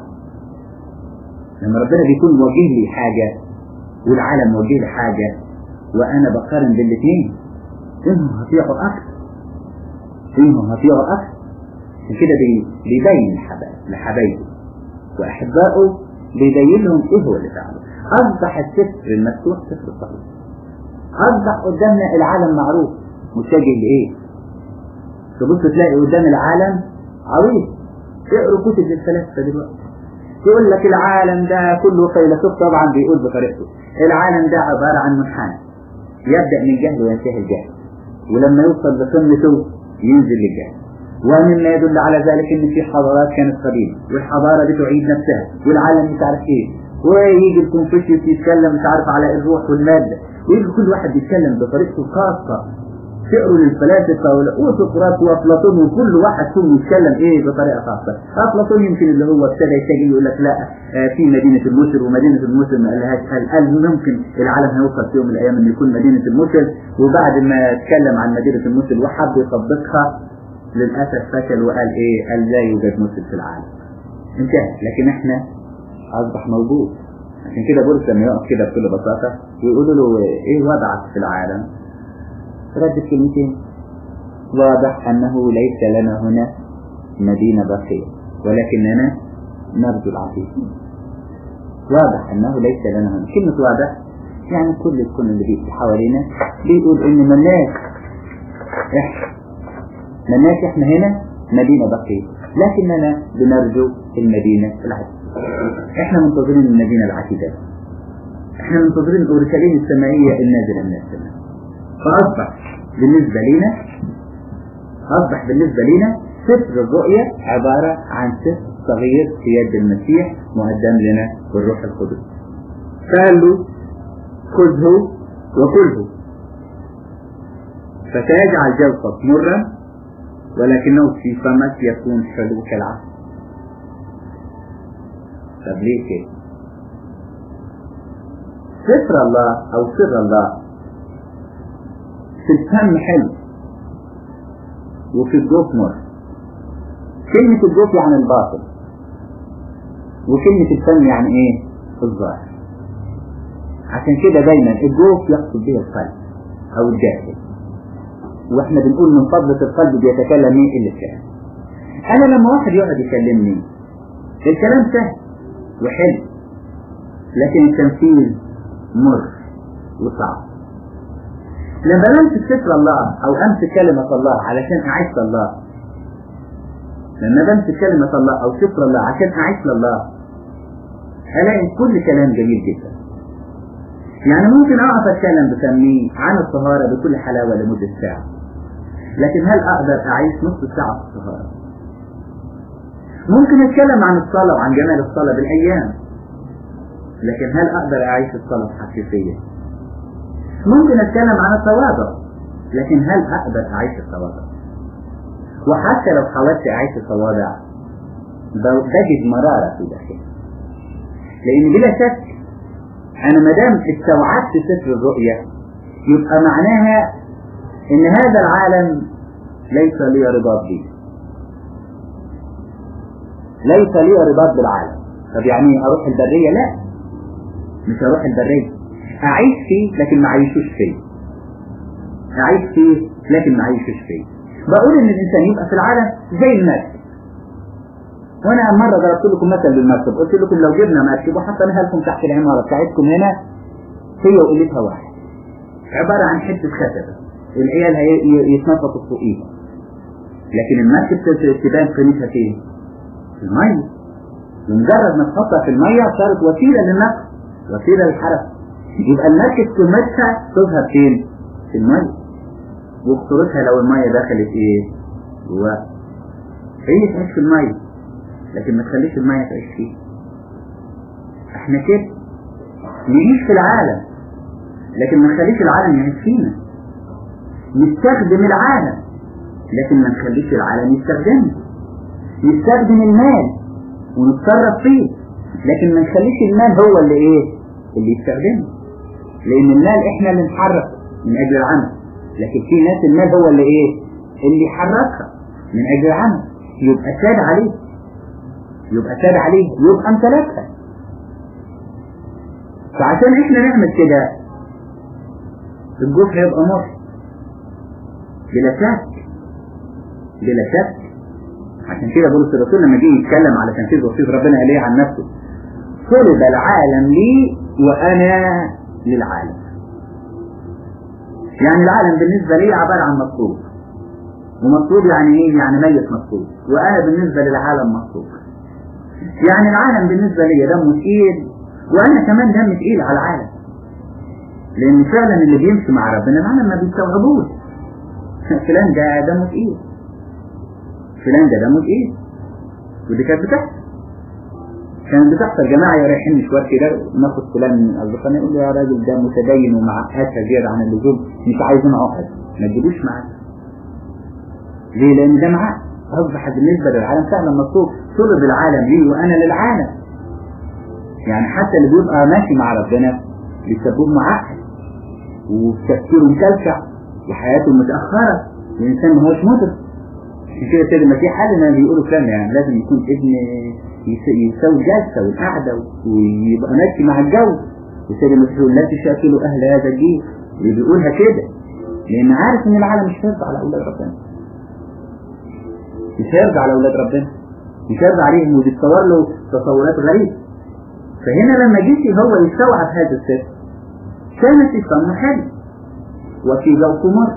لما ربنا بيكون موجه لي حاجة والعالم موجه لي حاجة وانا بقارن بين الاثنين انهم هطيعوا اكثر انهم هطيعوا اكثر عشان كده بيبين لحبايبه واحبائه بيبين لهم ايه هو اللي فعله اصبح السفر المفتوح سفر صحيح اصبح قدامنا العالم معروف متجه لايه تبص تلاقي قدام العالم عريض اقروا كتب الفلاسفه دلوقتي يقول لك العالم ده كله فيلسوف طبعا بيقول بطريقته العالم ده عباره عن منحنى يبدا من جهل وينتهي الجهل ولما يوصل لقمته ينزل للجهل ومما يدل على ذلك ان في حضارات كانت قديمه والحضاره دي تعيد نفسها والعالم مش عارف ايه ويجي الكونفوشيوس يتكلم مش عارف على الروح والماده ويجي كل واحد يتكلم بطريقته الخاصه تقروا للفلاسفه وسقراط وافلاطون وكل واحد فيهم يتكلم ايه بطريقه خاصه افلاطون يمكن اللي هو ابتدى يتجه يقول لك لا في مدينه المصر ومدينه المصر ما قالهاش قال قال ممكن العالم هيوصل في يوم من الايام ان يكون مدينه المصر وبعد ما اتكلم عن مدينه المصر وحب يطبقها للاسف فشل وقال ايه قال لا يوجد مصر في العالم انتهى لكن احنا اصبح موجود عشان كده بولس لما يقف كده بكل بساطه ويقولوا له ايه وضعك في العالم رد كلمتين واضح أنه ليس لنا هنا مدينة باقية ولكننا نرجو العتيق واضح أنه ليس لنا هنا كلمة واضح يعني كل الكون اللي بيجي حوالينا بيقول إن ملناش إحنا ملناش إحنا هنا مدينة باقية لكننا بنرجو المدينة العتيقة إحنا منتظرين المدينة العتيقة إحنا منتظرين أورشليم السمائية النازلة من السماء فأصبح بالنسبة لنا أصبح بالنسبة لنا سفر الرؤية عبارة عن سفر صغير في يد المسيح مقدم لنا بالروح القدس فقال له خذه وكله فسيجعل جوفك مرا ولكنه في فمك يكون حلو كالعسل طب ليه كده؟ سفر الله أو سر الله في الفم حلو وفي الجوف مر كلمة الجوف يعني الباطل وكلمة الفم يعني ايه الظاهر عشان كده دايما الجوف يقصد به القلب او الجاهل واحنا بنقول من فضلة القلب بيتكلم مين الا الكلام انا لما واحد يقعد يكلمني الكلام سهل وحلو لكن التمثيل مر وصعب لما بمسك سفر الله او امسك كلمة الله علشان اعيش لله لما بمسك كلمة الله او سفر الله عشان اعيش لله الاقي كل كلام جميل جدا يعني ممكن اقف اتكلم بسميه عن الطهارة بكل حلاوة لمدة ساعة لكن هل اقدر اعيش نص ساعة في الطهارة ممكن اتكلم عن الصلاة وعن جمال الصلاة بالايام لكن هل اقدر اعيش الصلاة الحقيقية ممكن اتكلم عن التواضع لكن هل اقدر اعيش التواضع وحتى لو حاولت اعيش التواضع بجد مرارة في داخلي لان بلا شك انا ما دام استوعبت سفر الرؤية يبقى معناها ان هذا العالم ليس لي رباط به ليس لي رباط بالعالم طب يعني اروح البرية لا مش هروح البرية أعيش فيه لكن ما أعيشوش فيه أعيش فيه لكن ما أعيشوش فيه بقول إن الإنسان يبقى في العالم زي المركب وأنا مرة ضربت لكم مثل بالمركب قلت لكم لو جبنا مركب وحطيناها لكم تحت العمارة بتاعتكم هنا هي وقلتها واحد عبارة عن حتة خشبة العيال يتنططوا فوقيها لكن المركب تبان قيمتها فين؟ في المية بمجرد ما تحطها في المية صارت وسيلة للنقل وسيلة للحركة يبقى المركب قيمتها تظهر فين؟ في المية وخطورتها لو المية دخلت ايه جواها هي تعيش في المية لكن ما تخليش المية تعيش فيه احنا كده نعيش في العالم لكن ما نخليش العالم يعيش فينا نستخدم العالم لكن ما نخليش العالم يستخدمنا نستخدم المال ونتصرف فيه لكن ما نخليش المال هو اللي ايه اللي يستخدمه لان المال احنا اللي نحرك من اجل العمل لكن في ناس المال هو اللي ايه اللي يحركها من اجل العمل يبقى ساد عليه يبقى ساد عليه يبقى امتلكها فعشان احنا نعمل كده الجوف هيبقى مر بلا شك بلا شك عشان كده بولس الرسول لما جه يتكلم على تنفيذ وصيه ربنا عليه عن نفسه صلب العالم لي وانا للعالم يعني العالم بالنسبة لي عبارة عن مطلوب ومطلوب يعني ايه يعني ميت مطلوب وانا بالنسبة للعالم مطلوب يعني العالم بالنسبة لي دمه تقيل وانا كمان دم تقيل على العالم لان فعلا اللي بيمشي مع ربنا العالم ما بيستوعبوش فلان ده دمه تقيل فلان ده دمه تقيل ودي كانت بتحصل كانت بتحصل جماعة رايحين مشوار كده ناخد فلان من أصدقائنا يقول له يا راجل ده متدين ومعقدها زيادة عن اللزوم مش عايزين عقد ما تجيبوش معاه ليه؟ لأن ده معاه أصبح بالنسبة للعالم فعلا مطلوب طلب العالم ليه وأنا للعالم يعني حتى اللي بيبقى ماشي مع ربنا بيسبوه معقد وتفكيره مكلكع وحياته متأخرة الإنسان ما هوش مدرك عشان كده سيد المسيح قال لنا بيقولوا كلام يعني لازم يكون ابن يساوي الجلسة والقعدة ويبقى ماشي مع الجو وسيد المسيح يقول لا تشاكلوا أهل هذا الجيل اللي بيقولها كده لأن عارف إن العالم مش هيرضى على أولاد ربنا مش هيرضى على أولاد ربنا مش هيرضى عليهم وبيتصور له تصورات غريبة فهنا لما جيتي هو يستوعب هذا السر كانت الصم حلو وفي ذوق مر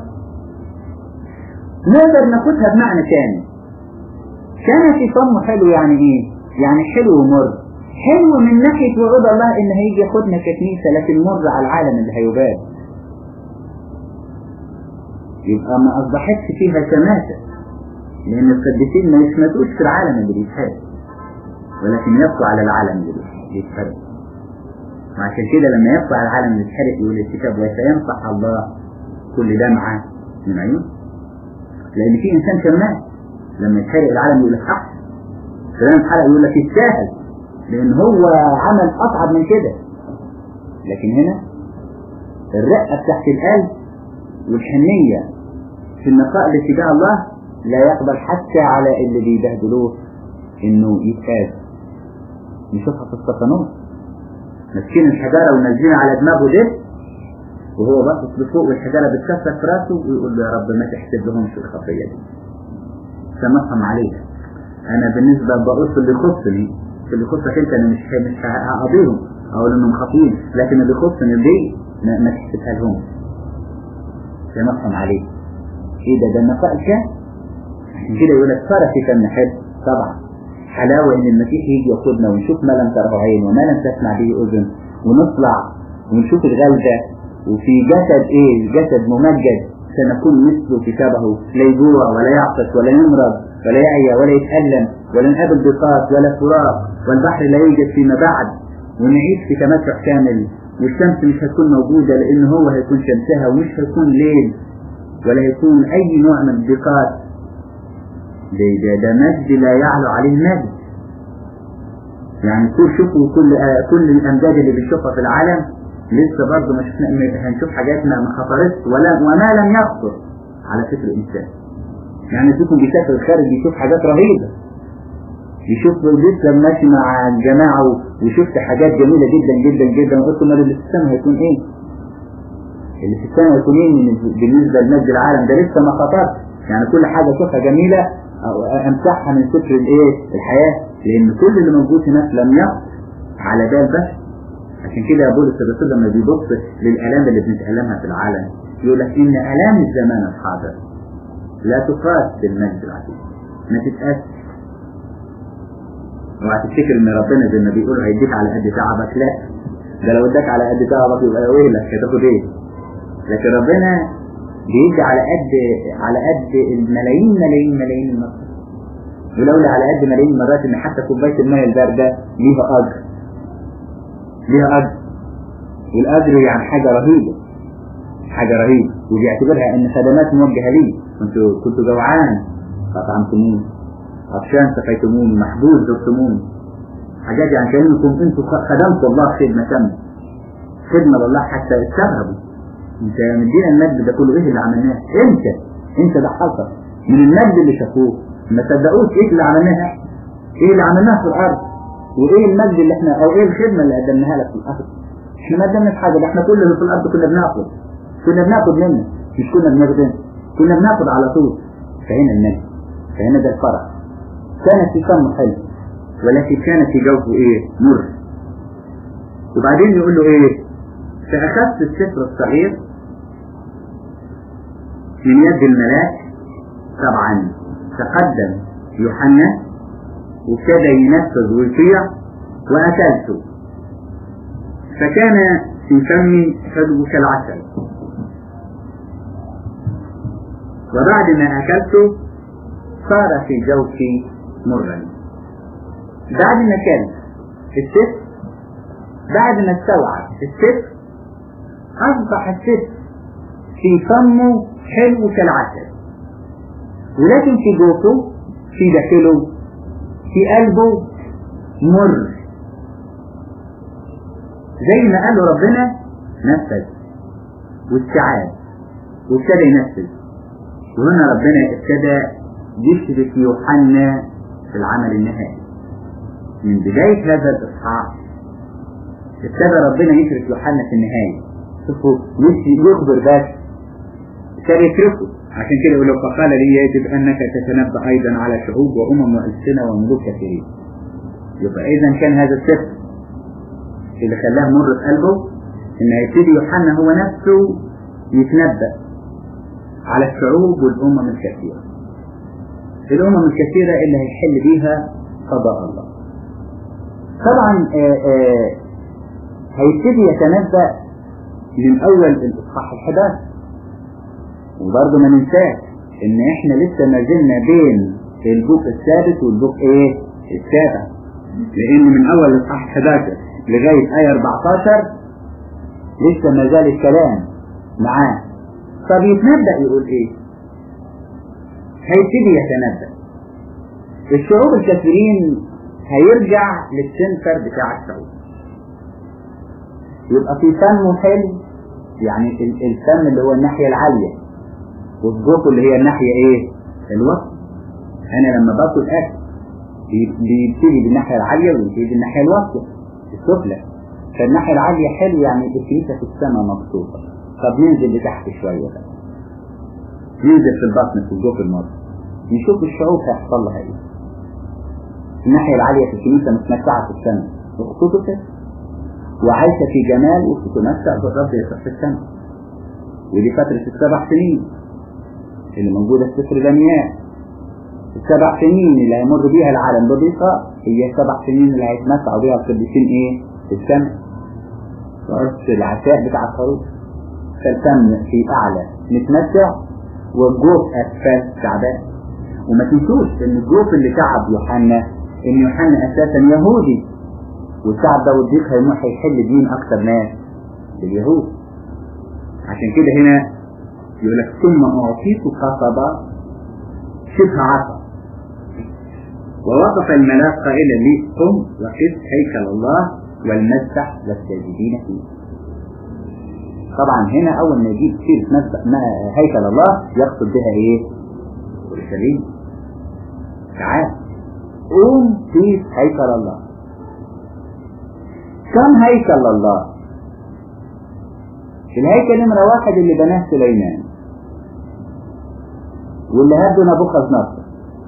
نقدر ناخدها بمعنى تاني كان في صم حلو يعني ايه يعني حلو ومر حلو من ناحية وعود الله ان هيجي ياخدنا ككنيسة لكن مر على العالم اللي هيباد يبقى ما اصبحتش فيها شماتة لان القديسين ما يشمتوش في العالم اللي بيتحرق ولكن يبقوا على العالم اللي بيتحرق وعشان كده لما يبقى على العالم اللي بيتحرق يقول الكتاب وسينصح الله كل دمعة من عيون لان في انسان شماس لما يتحرق العالم يقول لك احسن فلان اتحرق يقول لك يستاهل لان هو عمل اصعب من كده لكن هنا الرقة تحت القلب والحنية في النقاء لاتجاه الله لا يقبل حتى على اللي بيبهدلوه انه يتآذى نشوفها في الصفنون ماسكين الحجارة ونازلين على دماغه ده وهو باصص لفوق والحجارة بتكسر في راسه ويقول له يا رب ما تحسب لهمش الخطية دي سامحهم عليها انا بالنسبة بقول في اللي يخصني في اللي يخصك انت انا مش مش هقضيهم اقول انهم خاطئين لكن اللي يخصني دي ما, ما تحسبها لهم سامحهم عليه ايه ده ده النقاء كان عشان كده يقول لك صار في كم نحب طبعا حلاوة ان المسيح يجي ياخدنا ونشوف ما لم تره عين وما لم تسمع به اذن ونطلع ونشوف الغلبة وفي جسد ايه جسد ممجد سنكون مثله كتابه لا يجوع ولا يعطش ولا يمرض ولا يعيا ولا يتألم ولا نقابل ضيقات ولا فراق والبحر لا يوجد فيما بعد ونعيش في تمتع كامل والشمس مش هتكون موجودة لان هو هيكون شمسها ومش هيكون ليل ولا هيكون اي نوع من الضيقات ده, ده, ده مجد لا يعلو عليه مجد يعني كل شوفوا كل آه كل الامجاد اللي بنشوفها في العالم لسه برضه ما شفنا هنشوف حاجات ما خطرتش ولا وما لم يخطر على فكر الانسان يعني تكون بيسافر الخارج يشوف حاجات رهيبه يشوف لسه ماشي مع الجماعه وشفت حاجات جميله جدا جدا جدا وقلت ما اللي في السماء هيكون ايه؟ اللي في السماء هيكون ايه بالنسبه لمجد العالم ده لسه ما خطرش يعني كل حاجه اشوفها جميله امسحها من ستر الايه الحياة لان كل اللي موجود هناك لم يقف على بال بشر عشان كده يا بولس الرسول لما بيبص للالام اللي بنتألمها في العالم يقول لك ان الام الزمان الحاضر لا تقاس بالمجد العتيق ما تتقاس اوعى تفتكر ان ربنا زي ما بيقول هيديك على قد تعبك لا ده لو اداك على قد تعبك يبقى ويلك هتاخد ايه لكن ربنا بيدي على قد على قد الملايين ملايين ملايين المرات ولولا على قد ملايين المرات ان حتى كوبايه الماء البارده ليها اجر ليها اجر والاجر يعني حاجه رهيبه حاجه رهيبه وبيعتبرها ان خدمات موجهه ليه كنتوا كنتوا جوعان فاطعمتموني عطشان سقيتموني محبوس زرتموني حاجات يعني كانكم انتوا خدمتوا الله خدمه تامه خدمه لله حتى استرهبوا انت مدينا المجد ده كله ايه اللي عملناه انت انت ده حصل من المجد اللي شافوه ما صدقوش ايه اللي عملناه ايه اللي عملناه في الارض وايه المجد اللي احنا او ايه الخدمه اللي قدمناها لك في الارض احنا ما قدمناش حاجه ده احنا كل اللي في الارض كنا بناخد كنا بناخد منه مش كنا بنخدم كنا بناخد على طول فهنا المجد فهنا ده الفرح كانت في فمه حلو ولكن كانت في جوفه ايه مر وبعدين يقول له ايه فأخذت السفر الصغير من يد الملاك طبعا تقدم يوحنا وابتدى ينفذ ويطيع وأكلته فكان في فمي حلو كالعسل وبعد ما أكلته صار في جوفي مرا بعد ما كان السفر بعد ما استوعب السفر أصبح السفر في فمه حلو كالعسل ولكن في جوفه في داخله في قلبه مر زي ما قال له ربنا نفذ واستعاد وابتدى ينفذ وهنا ربنا ابتدى يشرك يوحنا في العمل النهائي من بداية هذا الإصحاح ابتدى ربنا يشرك يوحنا في النهاية شوفوا مش يخبر بس ابتدى يتركه عشان كده يقول له فقال لي يجب انك تتنبأ ايضا على شعوب وامم والسنه وملوك كثيرين يبقى اذا كان هذا السفر اللي خلاه مر في قلبه ان هيبتدي يوحنا هو نفسه يتنبأ على الشعوب والامم الكثيره الامم الكثيره اللي هيحل بيها قضاء الله طبعا آآ آآ هيبتدي يتنبأ من اول الاصحاح ال11 وبرضه ما ننساش ان احنا لسه ما زلنا بين البوك السادس والبوك ايه السابع لان من اول الاصحاح 11 لغايه ايه 14 لسه ما زال الكلام معاه طب يتنبأ يقول ايه هيبتدي يتنبأ الشعوب الكثيرين هيرجع للسنتر بتاع الشعوب يبقى في فم حلو يعني الفم اللي هو الناحية العالية والجوف اللي هي الناحية ايه الوسط انا لما باكل اكل بيبتدي بالناحية العالية ويبتدي بالناحية الوسطى السفلى فالناحية العالية حلو يعني الكنيسة في السماء مبسوطة طب ننزل لتحت شوية بقى ننزل في البطن في الجوف المصري نشوف الشعوب هيحصل لها ايه الناحية العالية في الكنيسة متمتعة في السماء وخطوطه كده وعايشة في جمال وبتتمتع بالرب يسوع في السماء ودي فترة السبع سنين اللي موجودة في سفر دانيال السبع سنين اللي هيمر بيها العالم بضيقة هي السبع سنين اللي هيتمتعوا بيها القديسين ايه في السماء وعرس العشاء بتاع الخروف فالفم في اعلى متمتع والجوف اسفل تعبان وما تنسوش ان الجوف اللي تعب يوحنا ان يوحنا اساسا يهودي والتعب ده والضيق هيروح هيحل دين اكتر ناس اليهود عشان كده هنا يقول لك ثم اعطيت قصبة شبه عصا ووقف الملاك قائلا لي قم وقف هيكل الله والمسبح والساجدين فيه طبعا هنا اول ما يجيب سيرة مسبح هيكل الله يقصد بها ايه اورشليم تعال قوم في هيكل الله كم هيكل الله الهيكل نمرة واحد اللي بناه سليمان واللي هده نبوخذ نصر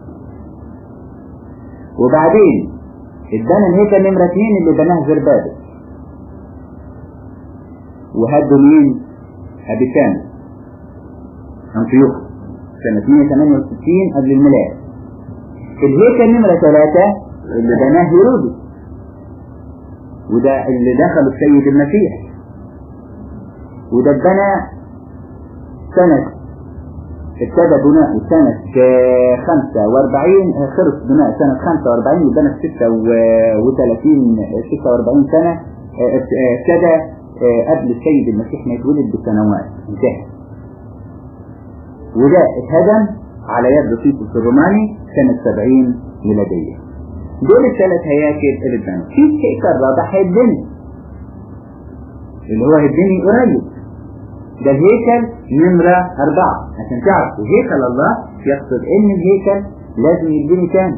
وبعدين ادانا الهيكل نمرة اتنين اللي بناه زربابل وهده مين؟ ابي كامل انطيوخ سنة 168 قبل الميلاد الهيكل نمرة ثلاثة اللي بناه هيرودس وده اللي دخل السيد المسيح وده اتبنى سنة ابتدى بناء سنة 45 خلص بناء سنة 45 وبنى 36 46 سنة ابتدى قبل السيد المسيح ما يتولد بسنوات انتهى وده اتهدم على يد تيتوس الروماني سنة 70 ميلادية دول الثلاث هياكل اللي اتبنوا في هيكل رابع هيتبني اللي هو هيتبني قريب ده الهيكل نمرة أربعة عشان تعرفوا هيكل الله يقصد إن الهيكل لازم يتبني تاني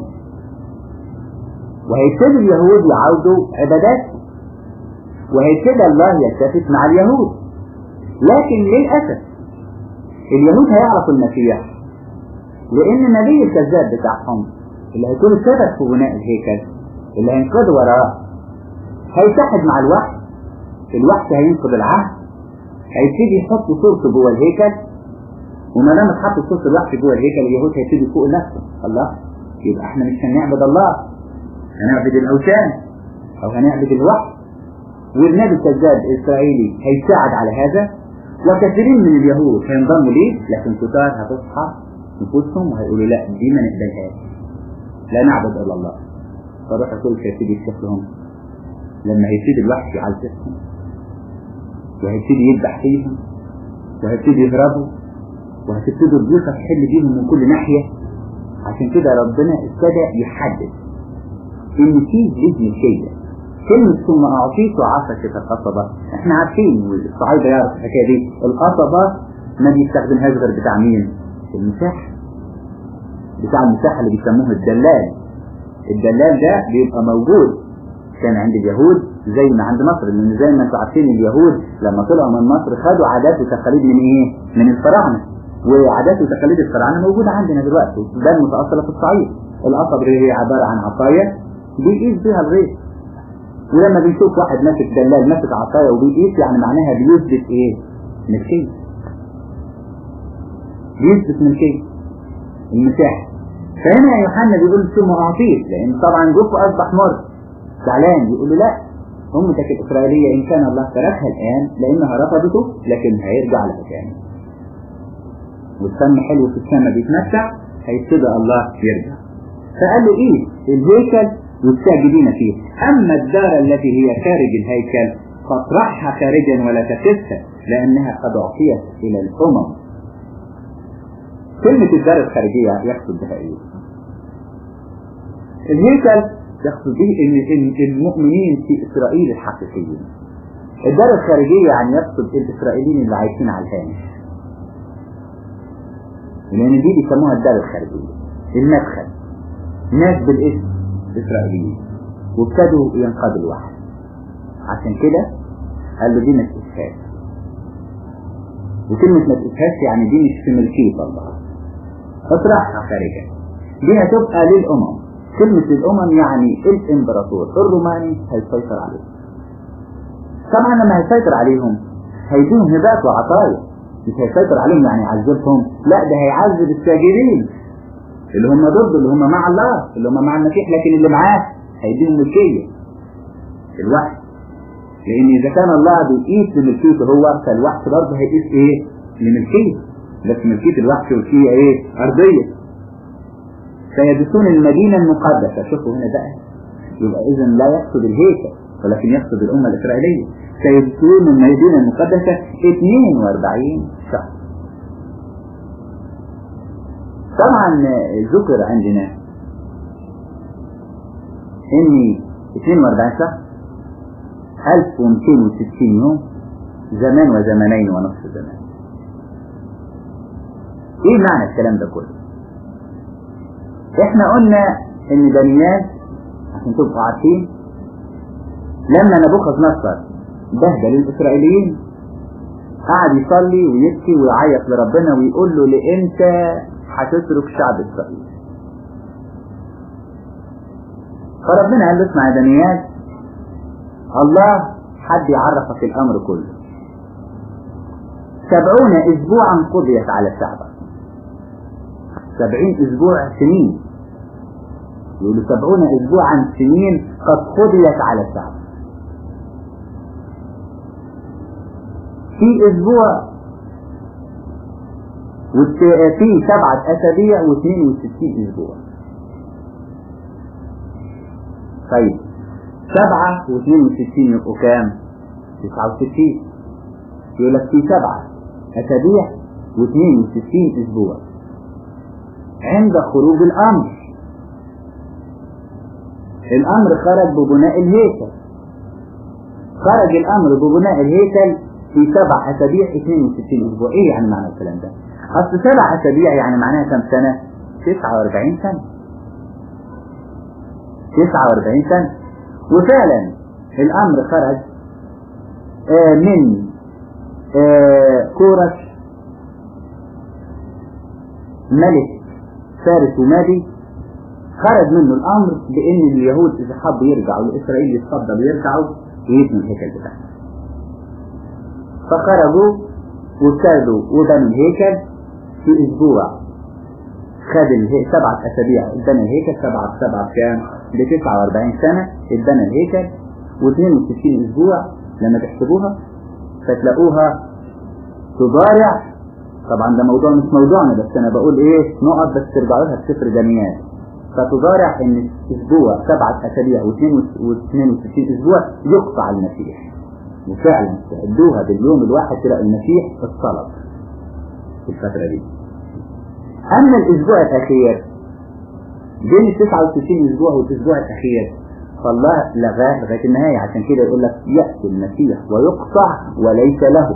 وهيبتدي اليهود يعودوا عبادات وهيبتدي الله يلتفت مع اليهود لكن للأسف اليهود هيعرفوا المسيح لأن النبي الكذاب بتاعهم اللي هيكون السبب في بناء الهيكل اللي هينقضوا وراه هيتحد مع الوحي الوحي هينقض العهد هيبتدي يحط صورته جوه الهيكل وما دام اتحط صورة الوحي جوه الهيكل اليهود هيبتدي يفوق نفسه الله يبقى احنا مش هنعبد الله هنعبد الاوثان او هنعبد الوحي والنبي الكذاب الاسرائيلي هيساعد على هذا وكثيرين من اليهود هينضموا ليه لكن كتار هتصحى نفوسهم وهيقولوا لا دي ما نقبلهاش لا نعبد الا الله فالروح القدس هيبتدي يكشف لهم لما هيبتدي الوحي يعذبهم وهيبتدي يذبح فيهم وهيبتدي يهربوا وهتبتدي الضيقه تحل بيهم من كل ناحيه عشان كده ربنا ابتدى يحدد ان في باذن الشيء كلمة ثم أعطيت عصشة القصبة احنا عارفين والصعايدة يعرف الحكاية دي القصبة ما بيستخدمهاش غير بتاع مين؟ المساحة بتاع المساحة اللي بيسموه الدلال الدلال ده بيبقى موجود كان عند اليهود زي ما عند مصر لان زي ما انتم عارفين اليهود لما طلعوا من مصر خدوا عادات وتقاليد من ايه؟ من الفراعنة وعادات وتقاليد الفراعنة موجودة عندنا دلوقتي ده متأصلة في الصعيد القصب هي عبارة عن عصاية بيقيس بيها الريح ولما بنشوف واحد ماسك دلال ماسك عصاية وبيقيس يعني معناها بيثبت ايه؟ ملكية بيثبت ملكية المساحة فهنا يوحنا بيقول ثم أعطيت لأن طبعا جوفه أصبح مر زعلان يقول له لا أمتك الإسرائيلية إن كان الله تركها الآن لأنها رفضته لكن هيرجع لها تاني والسم حلو في السماء بيتمتع هيبتدى الله يرجع فقال له إيه الهيكل والساجدين فيه أما الدار التي هي خارج الهيكل فاطرحها خارجا ولا تكسها لأنها قد أعطيت إلى الأمم كلمة الدار الخارجية يقصد بها إيه؟ الهيكل يقصد به إن إن المؤمنين في إسرائيل الحقيقيين. الدار الخارجية يعني يقصد الإسرائيليين اللي عايشين على الهامش. لأن دي بيسموها الدار الخارجية. المدخل. ناس بالاسم إسرائيليين. وابتدوا ينقادوا الوحي. عشان كده قال له دي ما تقيسهاش. وكلمة ما تقيسهاش يعني دي مش في ملكية الله. اطرحها خارجا. دي هتبقى للأمم. كلمة الأمم يعني الإمبراطور الروماني هيسيطر عليهم طبعا لما هيسيطر عليهم هيديهم هبات وعطايا مش هيسيطر عليهم يعني يعذبهم لا ده هيعذب الساجدين اللي هم ضد اللي هم مع الله اللي هم مع المسيح لكن اللي معاه هيديهم ملكية الوحي لأن إذا كان الله بيقيس لملكيته هو فالوحش برضه هيقيس إيه؟ لملكية بس ملكية الوحش ملكية إيه؟ أرضية فيدسون المدينة المقدسة شوفوا هنا بقى يبقى إذا لا يقصد الهيكل ولكن يقصد الأمة الإسرائيلية سيدسون المدينة المقدسة 42 شهر طبعا ذكر عندنا ان 42 شهر 1260 يوم زمان وزمانين ونصف زمان ايه معنى الكلام ده كله احنا قلنا ان دانيال عشان تبقوا عارفين لما نبوخذ نصر بهدل الاسرائيليين قعد يصلي ويبكي ويعيط لربنا ويقول له لامتى هتترك شعب اسرائيل فربنا قال له اسمع يا دانيال الله حد يعرفك الامر كله سبعون اسبوعا قضيت على شعبك سبعين اسبوع سنين يقولوا سبعون اسبوعا سنين قد قضيت على الشعب في اسبوع وفي سبعة أسابيع واثنين وستين أسبوع طيب سبعة واثنين وستين يبقوا كام؟ تسعة وستين يقول لك في سبعة أسابيع واثنين وستين أسبوع عند خروج الأمر الأمر خرج ببناء الهيكل خرج الأمر ببناء الهيكل في سبع أسابيع 62 أسبوع إيه يعني معنى الكلام ده؟ أصل سبع أسابيع يعني معناها كم سنة؟ 49 سنة 49 سنة وفعلا الأمر خرج آه من آه كورش ملك فارس ومادي خرج منه الأمر بأن اليهود إذا حبوا يرجعوا لإسرائيل يتفضلوا يرجعوا ويبنوا الهيكل بتاعهم فخرجوا وابتدوا وبنوا الهيكل في أسبوع خد الهيكل سبعة أسابيع اتبنى الهيكل سبعة سبعة كام؟ ب 49 سنة اتبنى الهيكل و62 أسبوع لما تحسبوها فتلاقوها تضارع طبعا ده موضوع مش موضوعنا بس أنا بقول إيه نقط بس ترجعوا لها بسفر جميعات فتضارع ان اسبوع سبعة اسابيع و62 اسبوع يقطع المسيح وفعلا تعدوها باليوم الواحد تلاقي المسيح الصلب في الفترة دي اما الاسبوع الاخير بين ال 69 اسبوع والاسبوع الاخير فالله لغاه لغاية النهاية عشان كده يقول لك يأتي المسيح ويقطع وليس له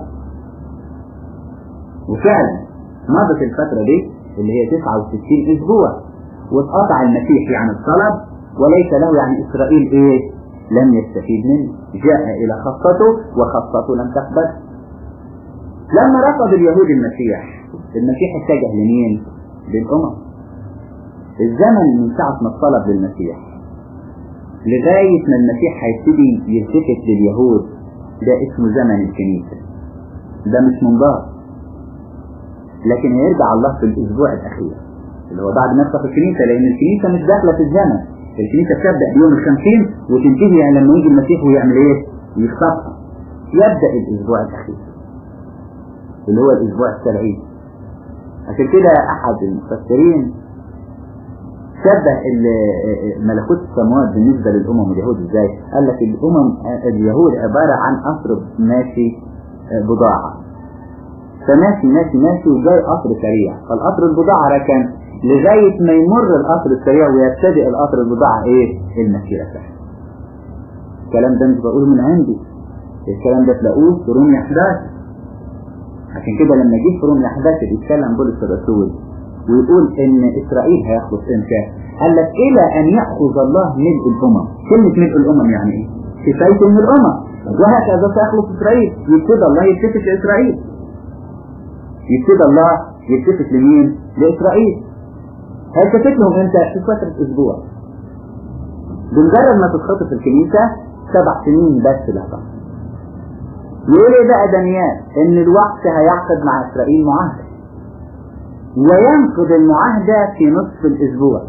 وفعلا مضت الفترة دي اللي هي 69 اسبوع واتقطع المسيح يعني الطلب وليس له يعني إسرائيل إيه لم يستفيد منه جاء إلى خاصته وخاصته لم تقبل لما رفض اليهود المسيح المسيح اتجه لمين للأمم الزمن من ساعة ما اتطلب للمسيح لغاية ما المسيح هيبتدي يلتفت لليهود ده اسمه زمن الكنيسة ده مش منظار لكن هيرجع الله في الأسبوع الأخير اللي هو بعد ما يفتح الكنيسة لأن الكنيسة مش داخلة في الزمن الكنيسة بتبدأ بيوم الخمسين وتنتهي يعني لما يجي المسيح ويعمل ايه؟ يخطفها يبدأ الأسبوع الأخير اللي هو الأسبوع السبعين عشان كده أحد المفسرين شبه ملكوت السماوات بالنسبة للأمم اليهود ازاي؟ قال لك الأمم اليهود عبارة عن قطر ماشي بضاعة فماشي ماشي ماشي وجاي قطر سريع فالقطر البضاعة ركن لغاية ما يمر القطر السريع ويبتدئ القطر البضاعة ايه المسيرة بتاعته الكلام ده مش بقوله من عندي الكلام ده تلاقوه في رومية 11 عشان كده لما جه في رومية 11 يتكلم بولس الرسول ويقول ان اسرائيل هيخلص امتى قال لك الى ان يأخذ الله ملء الامم كلمة ملء الامم يعني ايه كفاية من الامم وهكذا سيخلص اسرائيل يبتدى الله يلتفت لاسرائيل يبتدى الله يلتفت لمين لاسرائيل هيلتفت لهم امتى في فترة اسبوع بمجرد ما تتخطف الكنيسة سبع سنين بس لها بقى يقول ايه بقى دانيال ان الوقت هيعقد مع اسرائيل معاهدة وينقض المعاهدة في نصف الاسبوع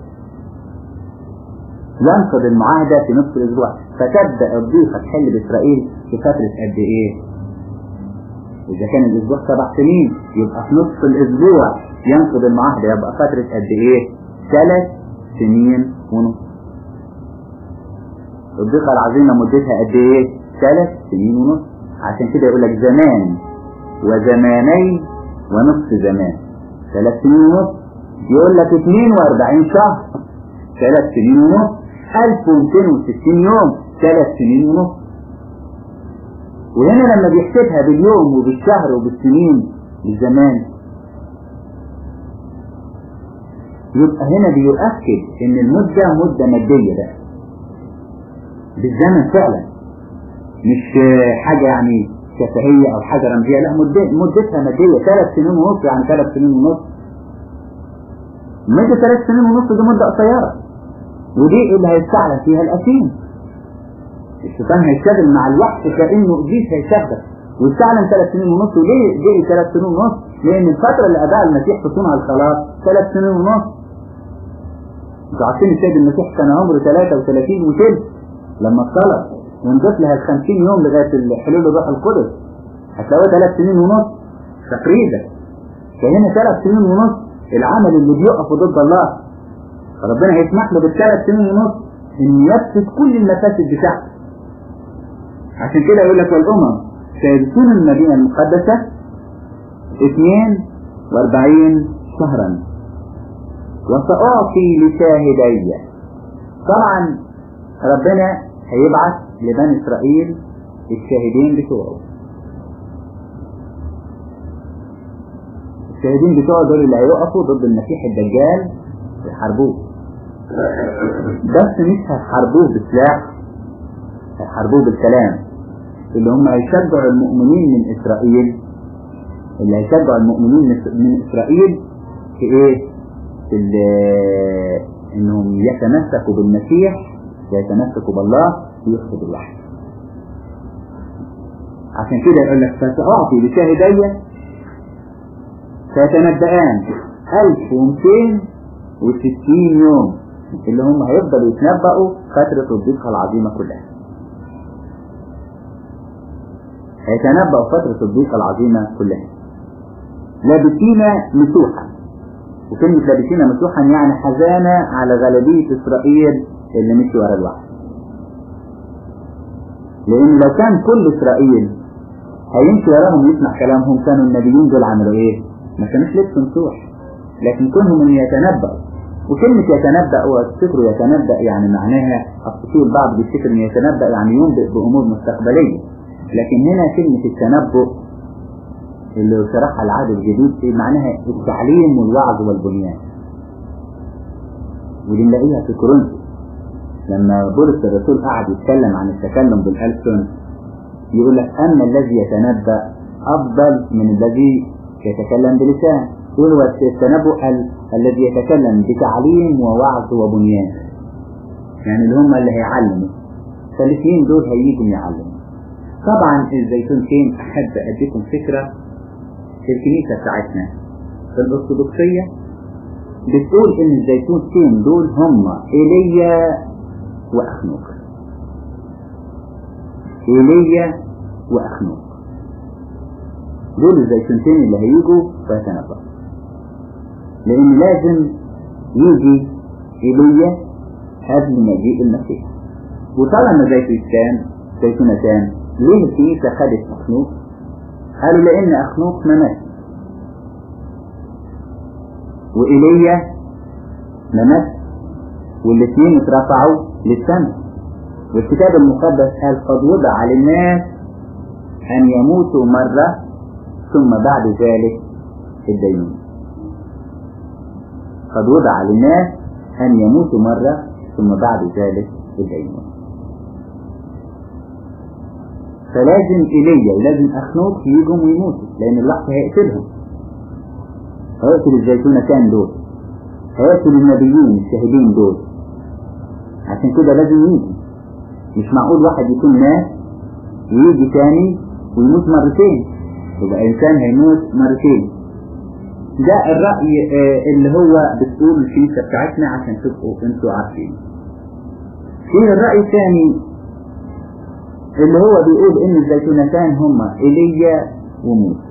ينقض المعاهدة في نصف الاسبوع فتبدأ الضيقة تحل باسرائيل في فترة قد ايه اذا كان الاسبوع سبع سنين يبقى في نصف الاسبوع ينقض المعاهدة يبقى فترة قد ايه ثلاث سنين ونص الضيقة العظيمة مدتها قد ايه ثلاث سنين ونص عشان كده يقول لك زمان وزمانين ونصف زمان ثلاث سنين ونص يقول لك 42 شهر ثلاث سنين ونص 1260 يوم ثلاث سنين ونص وهنا لما بيحسبها باليوم وبالشهر وبالسنين بالزمان يبقى هنا بيؤكد ان المدة مدة مادية بقى بالزمن فعلا مش حاجة يعني شفهية او حاجة رمزية لا مدتها مادية ثلاث سنين ونص يعني ثلاث سنين ونص مدة ثلاث سنين ونص دي مدة قصيرة ودي اللي هيستعلن فيها الأثيم الشيطان هيشتغل مع الوقت كأنه إبليس هيشتغل واستعلن ثلاث سنين ونص وليه ليه ثلاث سنين ونص؟ لأن الفترة اللي أداها المسيح في صنع الخلاص ثلاث سنين ونص انتوا عارفين السيد المسيح كان عمره 33 وثلث لما اتصلب ونضيف لها ال 50 يوم لغاية حلول الروح القدس هتلاقوها ثلاث سنين ونص تقريبا فهنا ثلاث سنين ونص العمل اللي بيقف ضد الله فربنا هيسمح له بالثلاث سنين ونص ان يفسد كل المفاسد بتاعته عشان كده يقول لك والامم سيدخلون المدينه المقدسه 42 شهرا وسأعطي لشاهدي طبعا ربنا هيبعث لبني إسرائيل الشاهدين بتوعه الشاهدين بتوعه دول اللي هيقفوا ضد المسيح الدجال يحاربوه بس مش هيحاربوه بسلاح هيحاربوه بالكلام اللي هم هيشجعوا المؤمنين من إسرائيل اللي هيشجعوا المؤمنين من إسرائيل في إيه؟ في إنهم يتمسكوا بالمسيح ويتمسكوا بالله ويخفضوا الوحي عشان كده يقول لك فسأعطي لشاهدي سيتنبأان 1260 يوم اللي هم هيفضلوا يتنبأوا فترة الضيقة العظيمة كلها هيتنبأوا فترة الضيقة العظيمة كلها لابسين مسوحا وكلمة لابسين مسوحا يعني حزانة على غالبية إسرائيل اللي مشي ورا الوحي لأن لو كان كل إسرائيل هيمشي وراهم يسمع كلامهم كانوا النبيين دول عملوا إيه؟ ما كانوش لبس مسوح لكن كونهم ان يتنبأوا وكلمة يتنبأ وتفتكروا يتنبأ يعني معناها أصل في البعض بيفتكر ان يتنبأ يعني ينبئ بأمور مستقبلية لكن هنا كلمة التنبؤ اللي شرحها العهد الجديد معناها التعليم والوعظ والبنيان ودي نلاقيها في كورنثوس لما بولس الرسول قعد يتكلم عن التكلم بالألسن يقول لك أما الذي يتنبأ أفضل من الذي يتكلم بلسان يقول هو التنبؤ ال... الذي يتكلم بتعليم ووعظ وبنيان يعني اللي هم اللي هيعلموا فالاثنين دول هيجوا يعلموا طبعا الزيتون فين أحب أديكم فكرة في الكنيسة بتاعتنا في الأرثوذكسية بتقول إن الزيتون فين دول هم إيليا وأخنوك إيليا وأخنوك دول الزيتونتين اللي هيجوا فيتنبأوا لأن لازم يجي إيليا قبل مجيء المسيح وطالما زيتونتان زيتونتان ليه الكنيسة خدت أخنوك؟ قالوا لأن أخنوك ما مات وإيليا ما مات والاثنين اترفعوا للسماء والكتاب المقدس قال قد وضع للناس أن يموتوا مرة ثم بعد ذلك الدينون قد وضع للناس أن يموتوا مرة ثم بعد ذلك الدينون فلازم إيليا ولازم أخنوك يجوا ويموتوا لأن الوقت هيقتلهم هيقتل الزيتونتان دول هيقتل النبيين الشاهدين دول عشان كده لازم يجي مش معقول واحد يكون مات ويجي تاني ويموت مرتين يبقى إنسان هيموت مرتين ده الرأي اللي هو بتقول الكنيسة بتاعتنا عشان تبقوا انتوا عارفين في الرأي الثاني اللي هو بيقول ان الزيتونتان هما ايليا وموسى